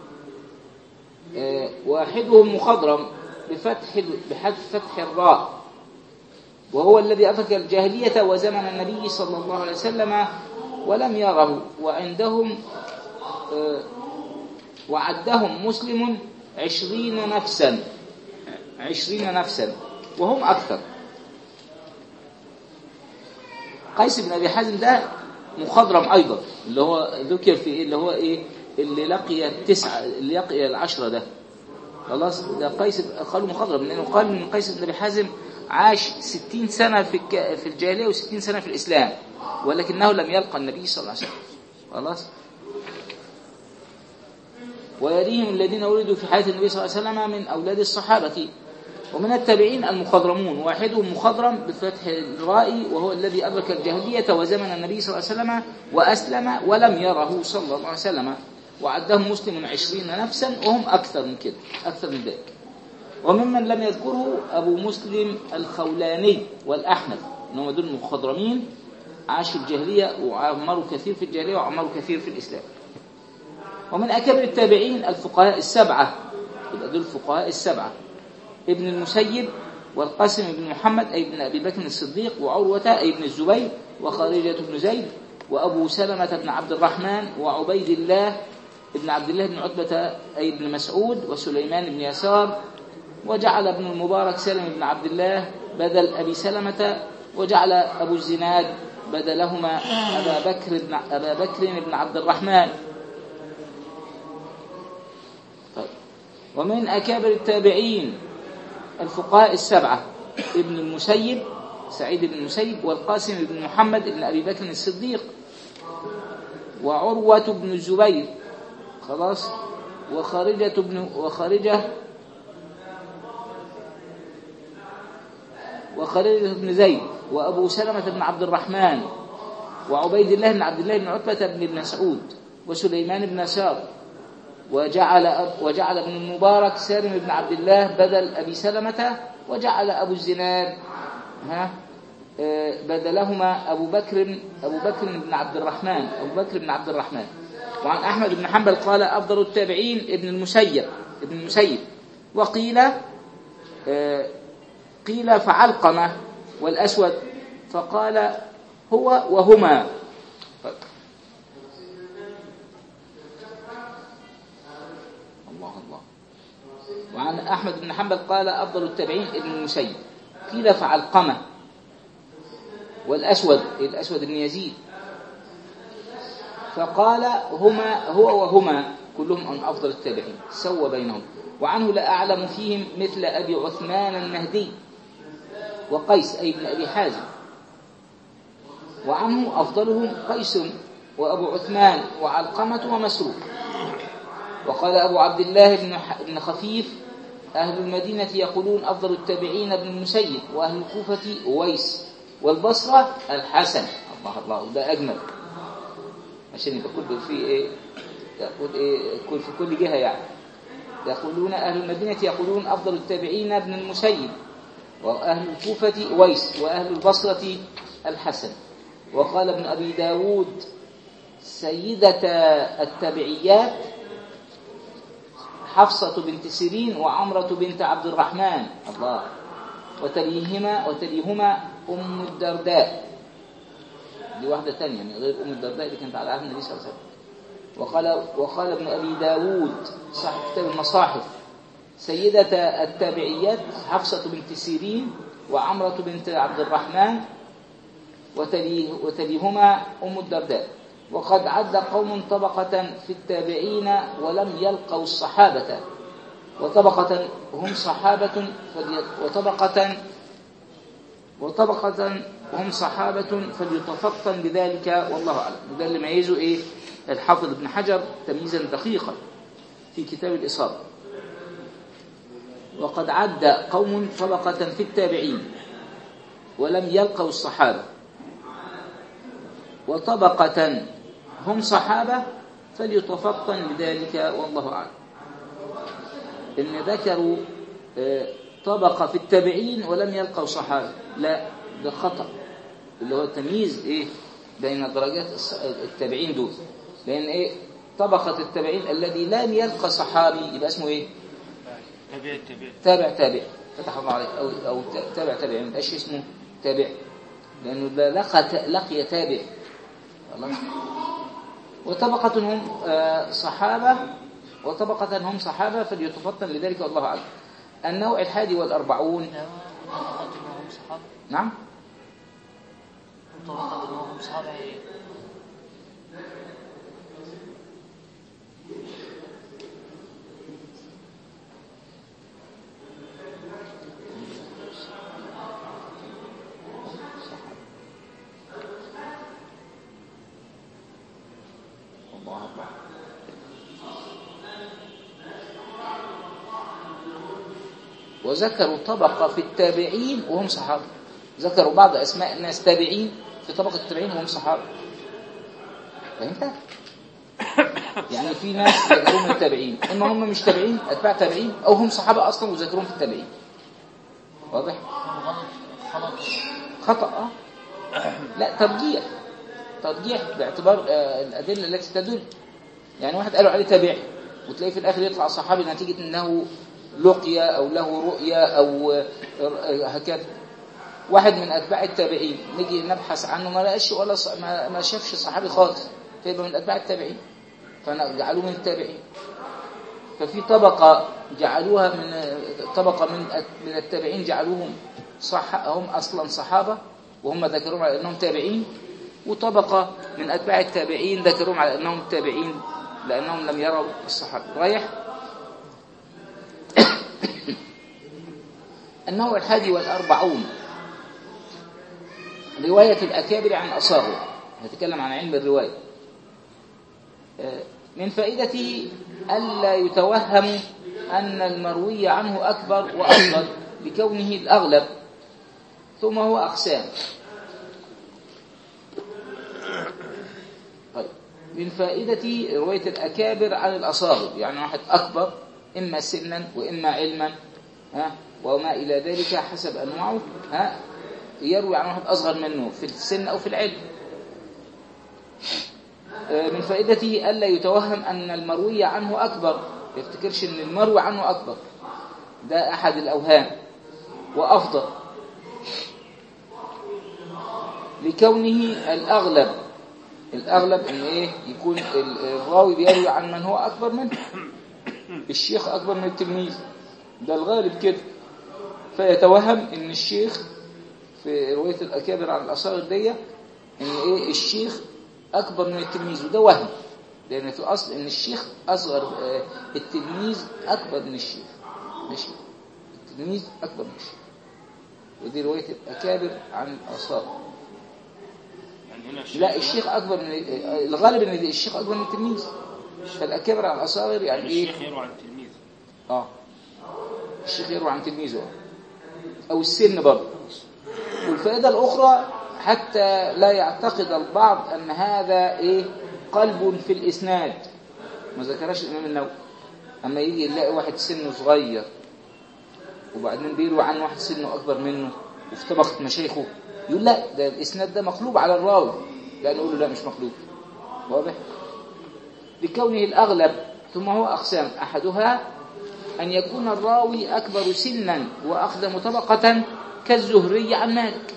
آه، واحدهم مخضرم بفتح بحذف فتح الراء وهو الذي أدرك الجاهلية وزمن النبي صلى الله عليه وسلم ولم يره وعندهم آه، وعدهم مسلم عشرين نفسا عشرين نفسا وهم أكثر قيس بن أبي حازم ده مخضرم أيضا اللي هو ذكر في إيه اللي هو إيه اللي لقي التسعة اللي لقي العشرة ده خلاص ده قيس قالوا مخضرم لأنه قال إن قيس بن أبي حازم عاش ستين سنة في الك- في الجاهلية وستين سنة في الإسلام ولكنه لم يلقى النبي صلى الله عليه وسلم خلاص ويليهم الذين ولدوا في حياة النبي صلى الله عليه وسلم من أولاد الصحابة ومن التابعين المخضرمون واحدهم مخضرم بفتح الراء وهو الذي أدرك الجاهلية وزمن النبي صلى الله عليه وسلم وأسلم ولم يره صلى الله عليه وسلم وعدهم مسلم عشرين نفسا وهم أكثر من كده أكثر من ذلك وممن لم يذكره أبو مسلم الخولاني والأحنف إنهم دول مخضرمين عاشوا الجاهلية وعمروا كثير في الجاهلية وعمروا كثير في الإسلام ومن أكابر التابعين الفقهاء السبعة يبقى دول الفقهاء السبعة ابن المسيب والقاسم بن محمد أي ابن أبي بكر الصديق وعروة أي ابن الزبير وخارجة بن زيد وأبو سلمة بن عبد الرحمن وعبيد الله ابن عبد الله بن عتبة أي ابن مسعود وسليمان بن يسار وجعل ابن المبارك سالم بن عبد الله بدل أبي سلمة وجعل أبو الزناد بدلهما أبا بكر بن أبا بكر بن عبد الرحمن طيب. ومن أكابر التابعين الفقهاء السبعة ابن المسيب سعيد بن المسيب والقاسم بن محمد بن أبي بكر الصديق وعروة بن الزبير خلاص وخارجة بن وخارجة وخارجة بن زيد وأبو سلمة بن عبد الرحمن وعبيد الله بن عبد الله بن عتبة بن مسعود وسليمان بن سار وجعل وجعل ابن المبارك سالم بن عبد الله بدل أبي سلمة وجعل أبو الزناد ها آه، بدلهما أبو بكر أبو بكر بن عبد الرحمن أبو بكر بن عبد الرحمن وعن أحمد بن حنبل قال أفضل التابعين ابن المسيب ابن المسيب وقيل آه، قيل فعلقمة والأسود فقال هو وهما الله الله وعن أحمد بن حنبل قال أفضل التابعين ابن المسيب قيل فعلقمة والأسود الأسود بن يزيد فقال هما هو وهما كلهم من أفضل التابعين سوى بينهم وعنه لا أعلم فيهم مثل أبي عثمان النهدي وقيس أي بن أبي حازم وعنه أفضلهم قيس وأبو عثمان وعلقمة ومسروق وقال أبو عبد الله بن ح- بن خفيف أهل المدينة يقولون أفضل التابعين ابن المسيب وأهل الكوفة أويس والبصرة الحسن الله الله وده أجمل عشان يبقى كل في إيه يقول إيه كل في كل جهة يعني يقولون أهل المدينة يقولون أفضل التابعين ابن المسيب وأهل الكوفة أويس وأهل البصرة الحسن وقال ابن أبي داود سيدة التبعيات حفصة بنت سيرين وعمرة بنت عبد الرحمن الله وتليهما وتليهما أم الدرداء دي واحدة تانية من غير أم الدرداء اللي كانت على عهد النبي صلى الله عليه وسلم وقال وقال ابن أبي داود صاحب كتاب المصاحف سيدة التابعيات حفصة بنت سيرين وعمرة بنت عبد الرحمن وتليه وتليهما أم الدرداء وقد عد قوم طبقة في التابعين ولم يلقوا الصحابة وطبقة هم صحابة فلي- وطبقة وطبقة هم صحابة فليتفطن بذلك والله أعلم وده اللي ميزه إيه الحافظ ابن حجر تمييزا دقيقا في كتاب الإصابة وقد عد قوم طبقة في التابعين ولم يلقوا الصحابة وطبقة هم صحابة فليتفطن بذلك والله أعلم إن ذكروا آه، طبقة في التابعين ولم يلقوا صحابة لا ده خطأ اللي هو التمييز إيه بين درجات الص- التابعين دول لأن إيه طبقة التابعين الذي لم يلقى صحابي يبقى اسمه إيه تابع التابع تابع تابع فتح الله عليك أو, أو ت- تابع تابع ما يبقاش اسمه تابع لأنه ده لقى لقي تابع خلاص وطبقة هم آه، صحابة وطبقة هم صحابة فليتفطن لذلك والله أعلم النوع الحادي والأربعون طبقة وهم صحابة نعم طبقة وهم صحابة إيه؟ الله أكبر وذكروا طبقة في التابعين وهم صحابة ذكروا بعض أسماء الناس تابعين في طبقة التابعين وهم صحابة فهمت؟ يعني في ناس ذكروا من التابعين إما هم مش تابعين أتباع تابعين أو هم صحابة أصلا وذكرهم في التابعين واضح؟ غلط غلط خطأ آه. لا ترجيح ترجيح باعتبار آه، الأدلة التي تدل يعني واحد قالوا عليه تابعي وتلاقيه في الآخر يطلع صحابي نتيجة أنه لقي أو له رؤية أو آه، هكذا واحد من أتباع التابعين نيجي نبحث عنه ما لقاش ولا ص... ما... ما شافش صحابي خالص فيبقى من أتباع التابعين فجعلوه من التابعين ففي طبقة جعلوها من طبقة من من التابعين جعلوهم صح هم أصلا صحابة وهم ذكروهم على أنهم تابعين وطبقة من أتباع التابعين ذكروهم على أنهم تابعين لأنهم لم يروا الصحابة رايح النوع الحادي والأربعون رواية الأكابر عن أصاغر نتكلم عن علم الرواية من فائدته ألا يتوهم أن المروي عنه أكبر وأفضل لكونه الأغلب ثم هو أقسام طيب من فائدة رواية الأكابر عن الأصاغر يعني واحد أكبر إما سنا وإما علما ها وما إلى ذلك حسب أنواعه ها يروي عن واحد أصغر منه في السن أو في العلم من فائدته ألا يتوهم أن المروي عنه أكبر يفتكرش أن المروي عنه أكبر ده أحد الأوهام وأفضل لكونه الأغلب الأغلب أن إيه يكون الراوي بيروي عن من هو أكبر منه الشيخ أكبر من التلميذ ده الغالب كده فيتوهم أن الشيخ في رواية الأكابر عن الأصاغر دي أن إيه الشيخ أكبر من التلميذ وده وهم لأن في الأصل أن الشيخ أصغر التلميذ أكبر من الشيخ ماشي التلميذ أكبر من الشيخ ودي رواية الأكابر عن الأصاغر يعني هنا الشيخ لا الشيخ أكبر من الغالب أن الشيخ أكبر من التلميذ فالأكابر عن الأصاغر يعني إيه الشيخ يروي عن التلميذ آه الشيخ يروي عن تلميذه أو السن برضه والفائدة الأخرى حتى لا يعتقد البعض أن هذا إيه قلب في الإسناد ما ذكرش الإمام النووي أما يجي يلاقي واحد سنه صغير وبعدين بيروي عن واحد سنه أكبر منه وفي طبقة مشايخه يقول لا ده الإسناد ده مقلوب على الراوي لا نقول له لا مش مقلوب واضح لكونه الأغلب ثم هو أقسام أحدها أن يكون الراوي أكبر سنا وأقدم طبقة كالزهري عن مالك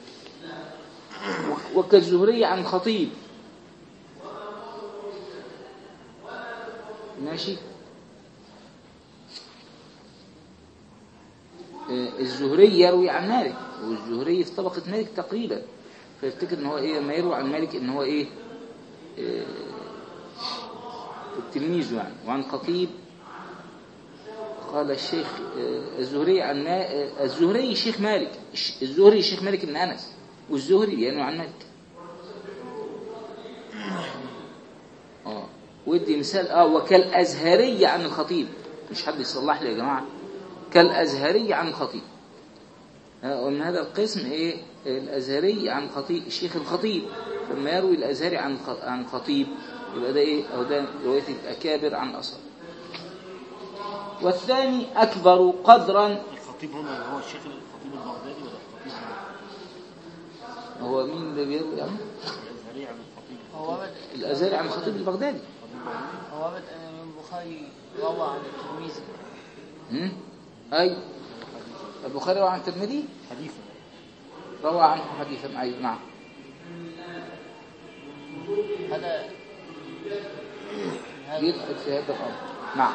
وكالزهري عن خطيب ماشي آه، الزهري يروي عن مالك والزهري في طبقة مالك تقريبا فيفتكر ان هو ايه لما يروي عن مالك ان هو ايه آه، تلميذه يعني وعن خطيب قال الشيخ آه، الزهري عن ما آه، الزهري شيخ مالك الش- الزهري شيخ مالك بن انس والزهري ينوي عن مالك اه ودي مثال اه وكالازهري عن الخطيب مش حد يصلح لي يا جماعه كالازهري عن الخطيب آه، ومن هذا القسم ايه الازهري عن خطيب الشيخ الخطيب لما يروي الازهري عن خ- عن خطيب يبقى ده ايه او ده روايه الاكابر عن اصل والثاني اكبر قدرا الخطيب هنا هو الشيخ الخطيب البغدادي ولا الخطيب هو مين اللي بيروي عنه الازهري عن الخطيب هو بدأ الازهري عن الخطيب البغدادي هو بدأ أن البخاري روى عن الترمذي هم؟ اي البخاري روى عن الترمذي حديثا روى عنه حديثا اي نعم هذا هذا يدخل في هذا الامر نعم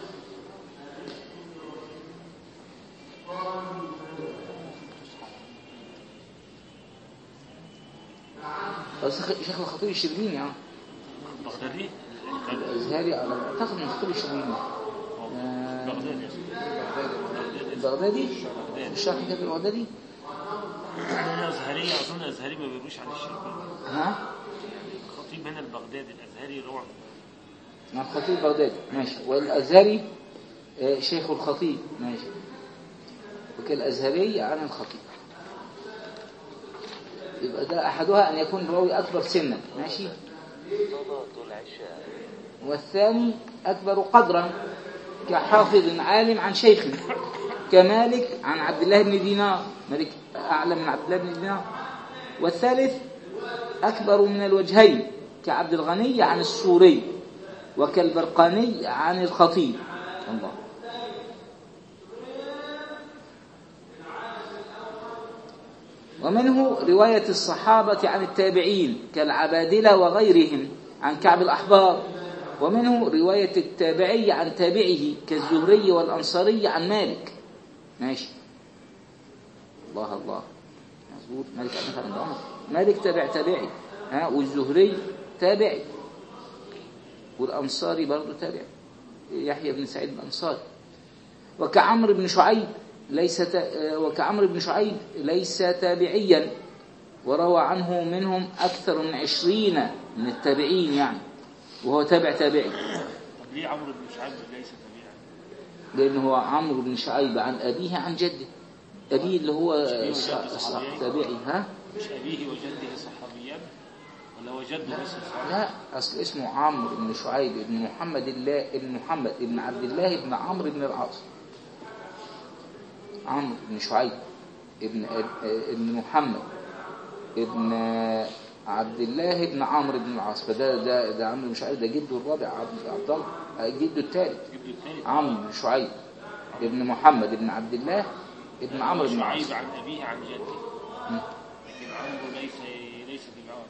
بس شيخ شيخ الخطيب الشربيني اه البغدادي الازهري على اعتقد من الخطيب الشربيني آه، البغدادي البغدادي الشرح كتاب البغدادي الازهري اظن الازهري ما بيروش عن الشربيني ها الخطيب هنا البغدادي الازهري روى مع الخطيب البغدادي ماشي والازهري آه، شيخ الخطيب ماشي وكالازهري عن الخطيب يبقى ده احدها ان يكون الراوي اكبر سنا ماشي والثاني اكبر قدرا كحافظ عالم عن شيخ كمالك عن عبد الله بن دينار مالك اعلم من عبد الله بن دينار والثالث أكبر من الوجهين كعبد الغني عن السوري وكالبرقاني عن الخطيب الله ومنه رواية الصحابة عن التابعين كالعبادلة وغيرهم عن كعب الأحبار ومنه رواية التابعي عن تابعه كالزهري والأنصاري عن مالك ماشي الله الله مظبوط مالك أبن خالد عمر مالك تابع تابعي ها والزهري تابعي والأنصاري برضه تابعي يحيى بن سعيد الأنصاري وكعمرو بن شعيب ليس تا... وكعمرو بن شعيب ليس تابعيا وروى عنه منهم أكثر من عشرين من التابعين يعني وهو تابع تابعي طب ليه عمرو بن شعيب ليس تابعا؟ لأنه هو عمرو بن شعيب عن أبيه عن جده أبيه اللي هو ص- ص- تابعي ها مش أبيه وجده صحابيان ولا هو جده بس صحابي؟ لا أصل اسمه عمرو بن شعيب بن محمد الله بن محمد بن عبد الله بن عمرو بن العاص عمرو بن شعيب ابن ابن محمد ابن عبد الله بن عمرو بن العاص فده ده ده عمرو بن شعيب ده جده الرابع عبد عبد الله آه، جده الثالث جده الثالث عمرو بن شعيب ابن محمد بن عبد الله ابن عمرو بن العاص شعيب عن أبيه عن جده مم. لكن عمرو ليس ليس تبعا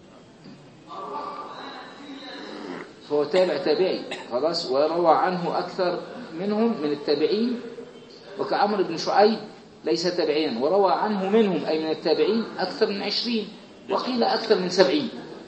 فهو تابع تابعي خلاص وروى عنه أكثر منهم من التابعين وكعمرو بن شعيب ليس تابعيا وروى عنه منهم أي من التابعين أكثر من عشرين وقيل أكثر من سبعين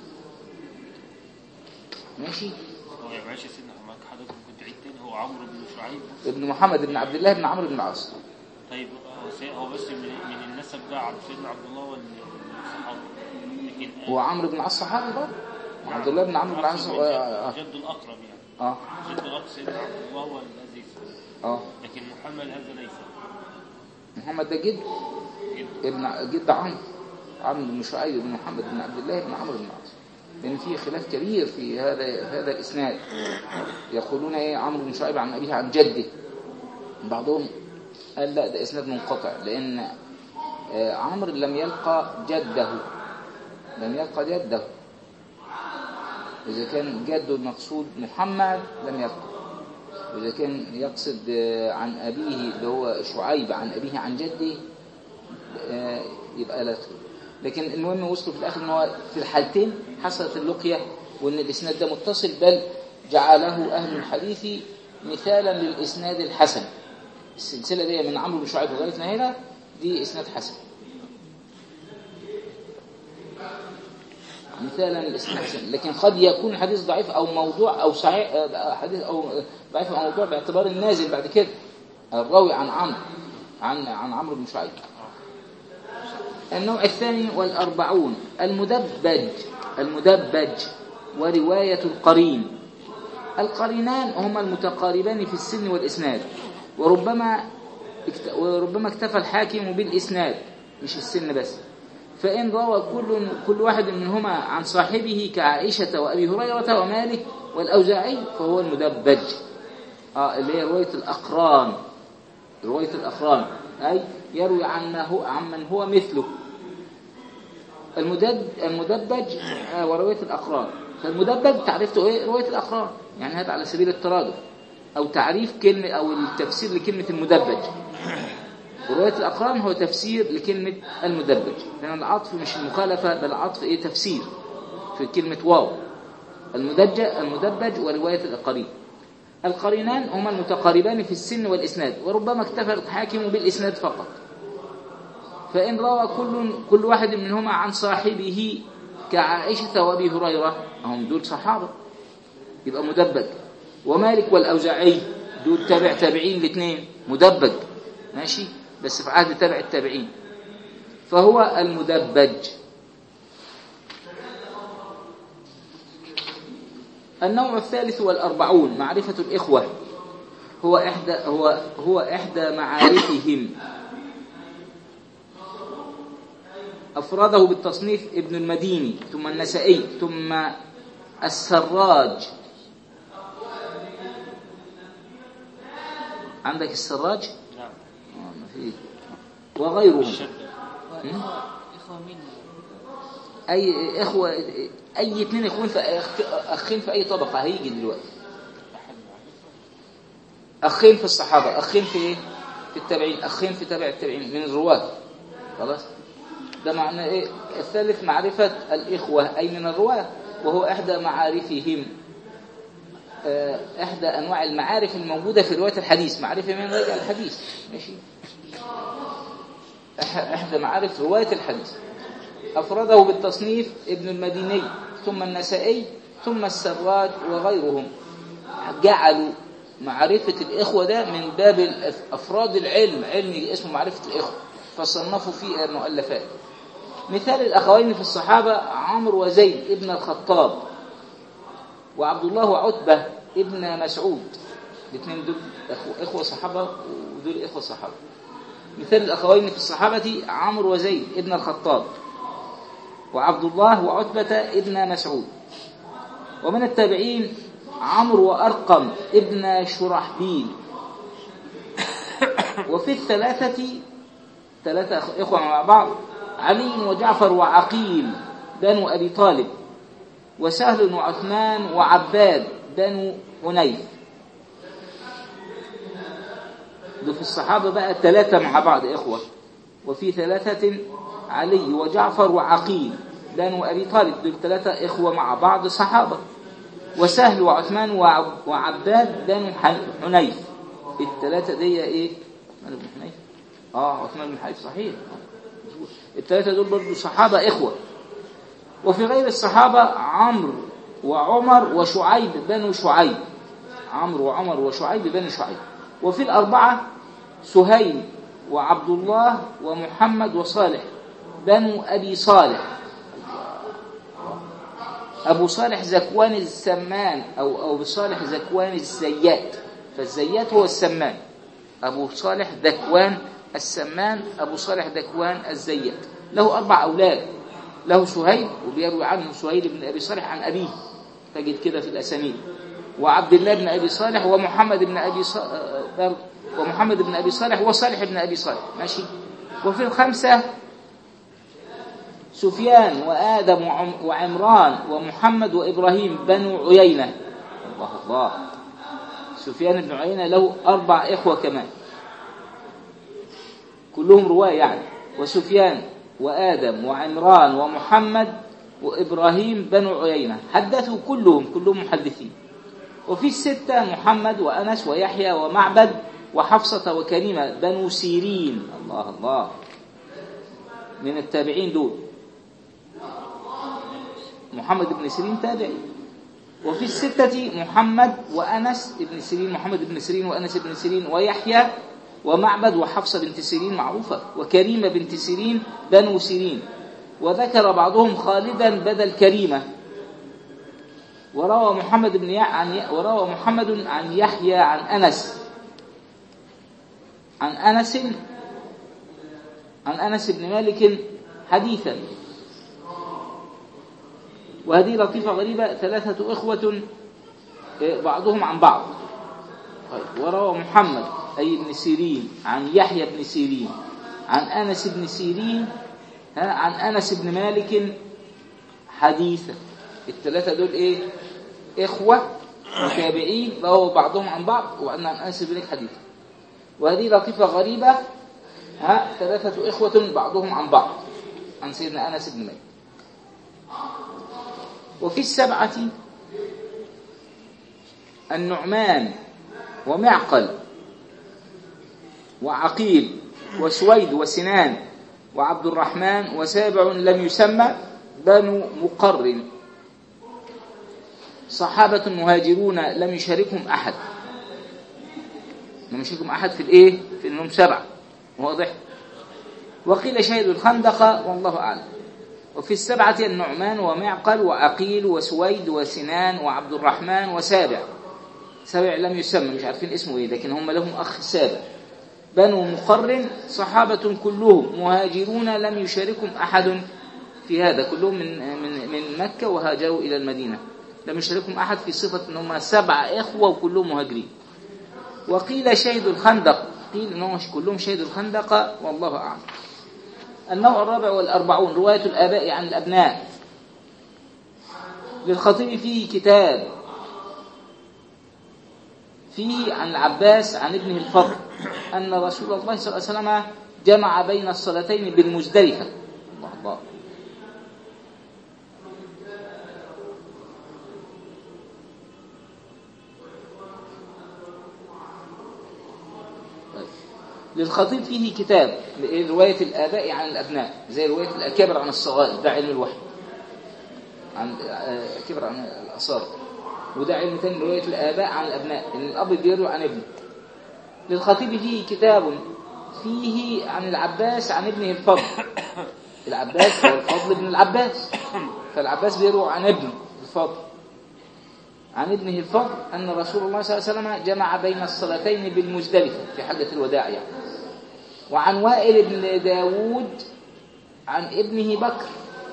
ماشي هو يا معلش يا سيدنا حماك حضرتك كنت تعيد تاني هو عمرو بن شعيب ابن محمد بن عبد الله بن عمرو بن العاص طيب هو سي- هو بس من, من النسب ده عبد سيدنا عبد الله ولا الصحابة لكن هو عمرو بن العاص صحابي برضه عبد الله بن عمرو بن العاص أقصد آه، آه، جد الأقرب يعني اه جد الأقرب سيدنا عبد الله هو الذي اه لكن محمد هذا ليس محمد ده جد جد ابن جد عمرو عمرو بن شعيب بن محمد بن عبد الله بن عمرو بن العاص لأن في خلاف كبير في هذا هذا الإسناد يقولون إيه عمرو بن شعيب عن أبيه عن جده بعضهم قال لا ده إسناد منقطع لأن آه، عمرو لم يلقى جده لم يلقى جده إذا كان جده المقصود محمد لم يلقى وإذا كان يقصد آه، عن أبيه اللي هو شعيب عن أبيه عن جده آه، يبقى لا تدخل. لكن المهم وصلوا في الاخر ان هو في الحالتين حصلت اللقيه وان الاسناد ده متصل بل جعله اهل الحديث مثالا للاسناد الحسن السلسلة دي من عمرو بن شعيب لغاية نهيلة دي إسناد حسن مثالا الاسناد حسن لكن قد يكون الحديث ضعيف أو موضوع أو صحيح آه، حديث أو ضعيف أو موضوع باعتبار النازل بعد كده الراوي عن عمرو عن عن عمرو بن شعيب النوع الثاني والأربعون المدبج المدبج ورواية القرين القرينان هما المتقاربان في السن والإسناد وربما اكت- وربما اكتفى الحاكم بالإسناد مش السن بس فإن روى كل كل واحد منهما عن صاحبه كعائشة وأبي هريرة ومالك والأوزاعي فهو المدبج آه اللي هي رواية الأقران رواية الأقران أي يروي عن ما هو عن من هو مثله المدد المدبج آه، ورواية الأقران فالمدبج تعريفته إيه؟ رواية الأقران يعني هذا على سبيل الترادف أو تعريف كلمة أو التفسير لكلمة المدبج ورواية الأقران هو تفسير لكلمة المدبج لأن العطف مش المخالفة بل العطف إيه تفسير في كلمة واو المدج المدبج ورواية القرين القرينان هما المتقاربان في السن والإسناد وربما اكتفى الحاكم بالإسناد فقط فإن روى كل كل واحد منهما عن صاحبه كعائشة وأبي هريرة هم دول صحابة يبقى مدبج ومالك والأوزاعي دول تابع تابعين الاثنين مدبج ماشي بس في عهد تابع التابعين فهو المدبج النوع الثالث والأربعون معرفة الإخوة هو إحدى هو هو إحدى معارفهم أفرده بالتصنيف ابن المديني ثم النسائي ثم السراج عندك السراج نعم آه، ما في وغيرهم الشدة وإخوة إخوة مين اي اخوه اي اتنين اخوين في أخ- اخين في اي طبقه هيجي دلوقتي اخين في الصحابه اخين في ايه في التابعين اخين في تابع التابعين من الرواه خلاص ده معنى ايه الثالث معرفه الاخوه اي من الرواه وهو احدى معارفهم آه، احدى انواع المعارف الموجوده في روايه الحديث معرفه من راجع الحديث ماشي إح- احدى معارف روايه الحديث أفرده بالتصنيف ابن المديني ثم النسائي ثم السراج وغيرهم جعلوا معرفة الإخوة ده من باب الأف- أفراد العلم علم اسمه معرفة الإخوة فصنفوا فيه المؤلفات مثال الأخوين في الصحابة عمرو وزيد ابن الخطاب وعبد الله وعتبة ابن مسعود الاثنين دول أخو- إخوة صحابة ودول إخوة صحابة مثال الأخوين في الصحابة عمرو وزيد ابن الخطاب وعبد الله وعتبة ابن مسعود ومن التابعين عمرو وأرقم ابن شرحبيل وفي الثلاثة ثلاثة أخ- إخوة مع بعض علي وجعفر وعقيل بنو أبي طالب وسهل وعثمان وعباد بنو حنيف دول في الصحابة بقى ثلاثة مع بعض إخوة وفي ثلاثة علي وجعفر وعقيل بنو أبي طالب دول ثلاثة إخوة مع بعض صحابة وسهل وعثمان وعب- وعباد بنو حن- حنيف الثلاثة دي إيه؟ عثمان بن حنيف آه عثمان بن حنيف صحيح مظبوط. الثلاثة دول برضو صحابة إخوة وفي غير الصحابة عمرو وعمر وشعيب بنو شعيب عمرو وعمر وشعيب بنو شعيب وفي الأربعة سهيل وعبد الله ومحمد وصالح بنو أبي صالح أبو صالح زكوان السمان أو أو أبو صالح زكوان الزيات فالزيات هو السمان أبو صالح ذكوان السمان أبو صالح ذكوان الزيات له أربع أولاد له سهيل وبيروي عنه سهيل بن أبي صالح عن أبيه تجد كده في الأسانيد وعبد الله بن أبي صالح ومحمد بن أبي صالح ومحمد بن أبي صالح وصالح بن أبي صالح ماشي وفي الخمسة سفيان وآدم وعم- وعمران ومحمد وإبراهيم بنو عيينة الله الله سفيان بن عيينة له أربع إخوة كمان كلهم رواة يعني وسفيان وآدم وعمران ومحمد وإبراهيم بنو عيينة حدثوا كلهم كلهم محدثين وفي الستة محمد وأنس ويحيى ومعبد وحفصة وكريمة بنو سيرين الله الله من التابعين دول محمد بن سيرين تابعي وفي الستة محمد وأنس بن سيرين محمد بن سيرين وأنس بن سيرين ويحيى ومعبد وحفصة بنت سيرين معروفة وكريمة بنت سيرين بنو سيرين وذكر بعضهم خالدا بدل كريمة وروى محمد بن يع... عن ي... وروى محمد عن يحيى عن أنس عن أنس عن أنس بن مالك حديثا وهذه لطيفة غريبة ثلاثة إخوة بعضهم عن بعض طيب وروى محمد أي ابن سيرين عن يحيى بن سيرين عن أنس بن سيرين ها عن أنس بن مالك حديثا الثلاثة دول إيه إخوة متابعين رووا بعضهم عن بعض وأن عن أنس بن مالك حديثا وهذه لطيفة غريبة ها ثلاثة إخوة بعضهم عن بعض عن سيدنا أنس بن مالك وفي السبعة النعمان ومعقل وعقيل وسويد وسنان وعبد الرحمن وسابع لم يسمى بنو مقرن صحابة مهاجرون لم يشاركهم أحد لم يشاركهم أحد في الإيه؟ في أنهم سبعة واضح وقيل شهد الخندق والله أعلم وفي السبعة النعمان ومعقل وعقيل وسويد وسنان وعبد الرحمن وسابع سابع لم يسمى مش عارفين اسمه ايه لكن هم لهم أخ سابع بنو مقرن صحابة كلهم مهاجرون لم يشاركهم أحد في هذا كلهم من من من مكة وهاجروا إلى المدينة لم يشاركهم أحد في صفة أن هم سبع إخوة وكلهم مهاجرين وقيل شهد الخندق قيل أنهم كلهم شهدوا الخندق والله أعلم النوع الرابع والأربعون رواية الآباء عن الأبناء للخطيب فيه كتاب فيه عن العباس عن ابنه الفضل أن رسول الله صلى الله عليه وسلم جمع بين الصلاتين بالمزدلفة الله الله للخطيب فيه كتاب رواية الآباء عن الأبناء زي رواية الأكابر عن الصغائر ده علم الوحي عن الأكابر عن الأصار وده علم تاني رواية الآباء عن الأبناء إن الأب بيروي عن ابنه للخطيب فيه كتاب فيه عن العباس عن ابنه الفضل العباس هو الفضل ابن العباس فالعباس بيروي عن ابنه الفضل عن ابنه الفضل أن رسول الله صلى الله عليه وسلم جمع بين الصلاتين بالمزدلفة في حجة الوداع يعني وعن وائل بن داود عن ابنه بكر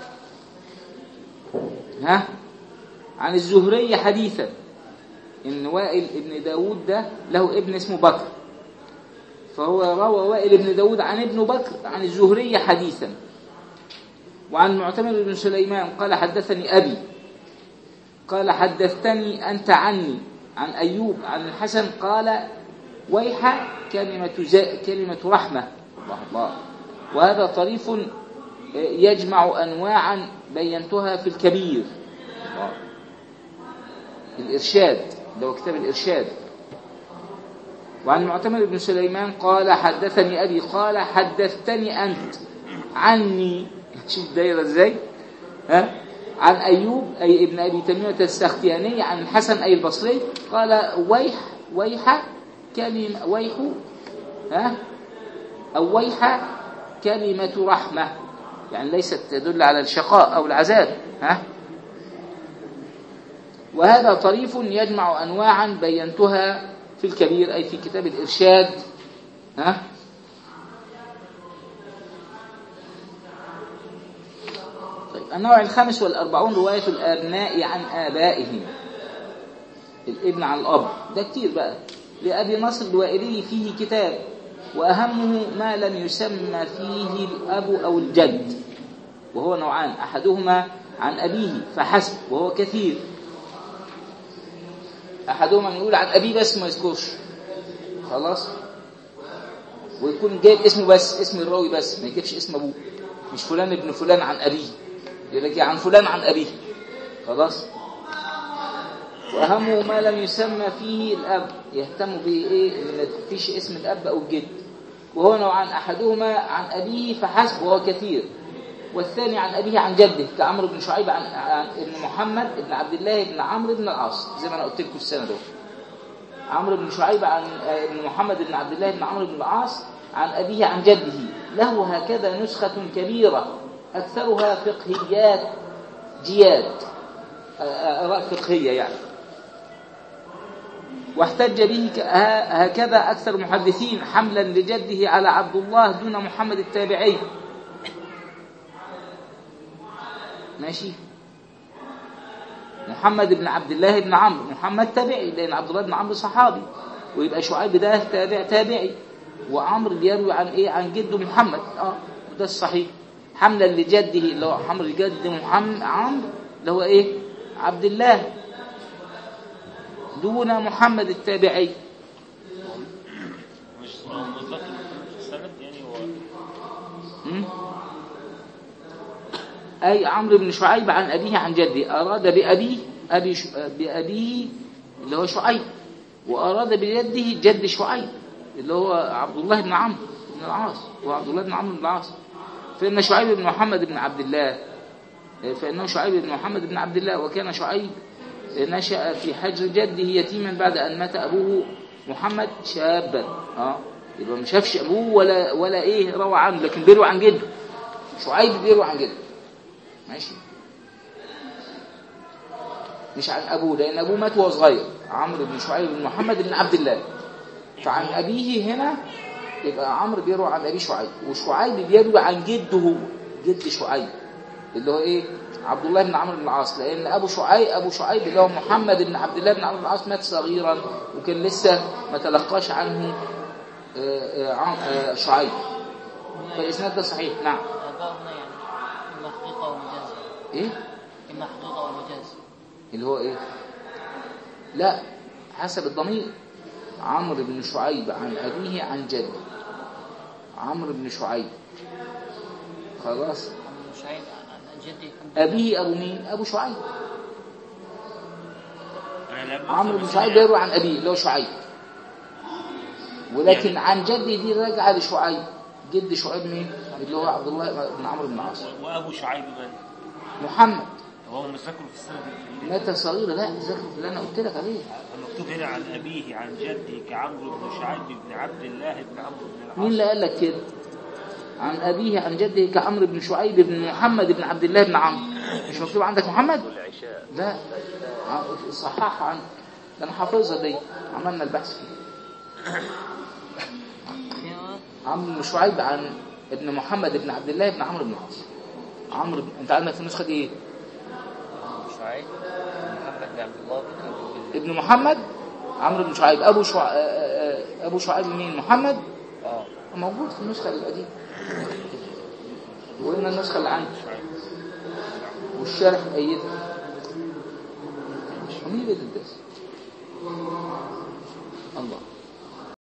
ها عن الزهري حديثا إن وائل ابن داود ده له ابن اسمه بكر فهو روى وائل بن داود عن ابن بكر عن الزهري حديثا وعن معتمر بن سليمان قال حدثني أبي قال حدثتني أنت عني عن أيوب عن الحسن قال ويح كلمة, زا كلمة رحمة الله الله وهذا طريف يجمع أنواعا بينتها في الكبير الله. الإرشاد ده كتاب الإرشاد وعن معتمر بن سليمان قال حدثني أبي قال حدثتني أنت عني شوف دايرة ازاي ها عن أيوب أي ابن أبي تميمة السختياني عن الحسن أي البصري قال ويح ويح كلمة ويح ها أو ويح كلمة رحمة يعني ليست تدل على الشقاء أو العذاب ها وهذا طريف يجمع أنواعا بينتها في الكبير أي في كتاب الإرشاد ها طيب النوع الخامس والأربعون رواية الأبناء عن آبائهم الابن عن الأب ده كتير بقى لأبي نصر الوائلي فيه كتاب وأهمه ما لم يسمى فيه الأب أو الجد وهو نوعان أحدهما عن أبيه فحسب وهو كثير أحدهما يقول عن أبيه بس ما يذكرش خلاص ويكون جايب اسمه بس اسم الراوي بس ما يجيبش اسم أبوه مش فلان ابن فلان عن أبيه يقول لك عن فلان عن أبيه خلاص وأهمه ما لم يسمى فيه الأب يهتم بإيه إن ما فيش اسم الأب أو الجد وهو نوعان أحدهما عن أبيه فحسب وهو كثير والثاني عن أبيه عن جده كعمرو بن شعيب عن, عن ابن محمد ابن عبد الله بن عمرو بن العاص زي ما أنا قلت لكم السنة دول عمرو بن شعيب عن آه، ابن محمد بن عبد الله بن عمرو بن العاص عن أبيه عن جده له هكذا نسخة كبيرة أكثرها فقهيات جياد آه، آه، آراء فقهية يعني واحتج به ك- ه- هكذا أكثر المحدثين حملا لجده على عبد الله دون محمد التابعي ماشي محمد بن عبد الله بن عمرو محمد تابعي لأن عبد الله بن عمرو صحابي ويبقى شعيب ده تابع تابعي وعمرو بيروي عن ايه عن جده محمد اه وده الصحيح حملا لجده اللي هو عمرو جد محمد عمرو اللي هو ايه عبد الله دون محمد التابعي مش هو مذكر في السند يعني هو م? أي عمرو بن شعيب عن أبيه عن جده أراد بأبيه أبي ش... بأبيه اللي هو شعيب وأراد بجده جد شعيب اللي هو عبد الله بن عمرو بن العاص هو عبد الله بن عمرو بن العاص فإن شعيب بن محمد بن عبد الله فإنه شعيب بن محمد بن عبد الله وكان شعيب نشأ في حجر جده يتيما بعد أن مات أبوه محمد شابا اه يبقى ما شافش أبوه ولا ولا إيه روى عنه لكن بيروي عن جده شعيب بيروي عن جده ماشي مش عن أبوه لأن أبوه مات وهو صغير عمرو بن شعيب بن محمد بن عبد الله فعن أبيه هنا يبقى عمرو بيروي عن أبيه شعيب وشعيب بيروي عن جده هو جد شعيب اللي هو إيه عبد الله بن عمرو بن العاص لأن أبو شعيب أبو شعيب اللي هو محمد بن عبد الله بن عمرو بن العاص مات صغيرا وكان لسه ما تلقاش عنه آه، آه، عم- آه، شعيب فالإسناد ده صحيح نعم الباء هنا يعني إما حقيقة ومجاز إيه إما حقيقة ومجاز اللي هو ايه لا حسب الضمير عمرو بن شعيب عن أبيه عن جده عمرو بن شعيب خلاص عن شعيب عن جدي أبيه أبو مين أبو شعيب يعني لا بأس عمرو بن بس شعيب يعني- يروي عن أبيه اللي هو شعيب ولكن عن جدي دي راجعة لشعيب جد شعيب مين اللي هو عبد الله بن عمرو بن العاص وابو شعيب من محمد هو مش ذكره في السند الفيلم مات صغير لا ذكر اللي أنا قلت لك عليه المكتوب هنا عن ابيه عن جده كعمرو بن شعيب بن عبد الله بن عمرو بن العاص مين اللي قال لك كده عن أبيه عن جده كعمرو بن شعيب بن محمد بن عبد الله بن عمرو مش مكتوب عندك محمد لا ع- صححها عن ده انا حافظها دي عملنا البحث فيها فيها عمرو بن شعيب عن ابن محمد بن عبد الله بن عمرو بن العاص عمرو بن... انت عندك في النسخه دي ايه شعيب محمد بن عبد الله بن عبد الله ابن محمد عمرو بن شعيب ابو شع... آه، آه، ابو شعيب مين محمد اه موجود في النسخه القديمه وقلنا النسخه اللي عندي والشرح ايدها مين اللي بيدرس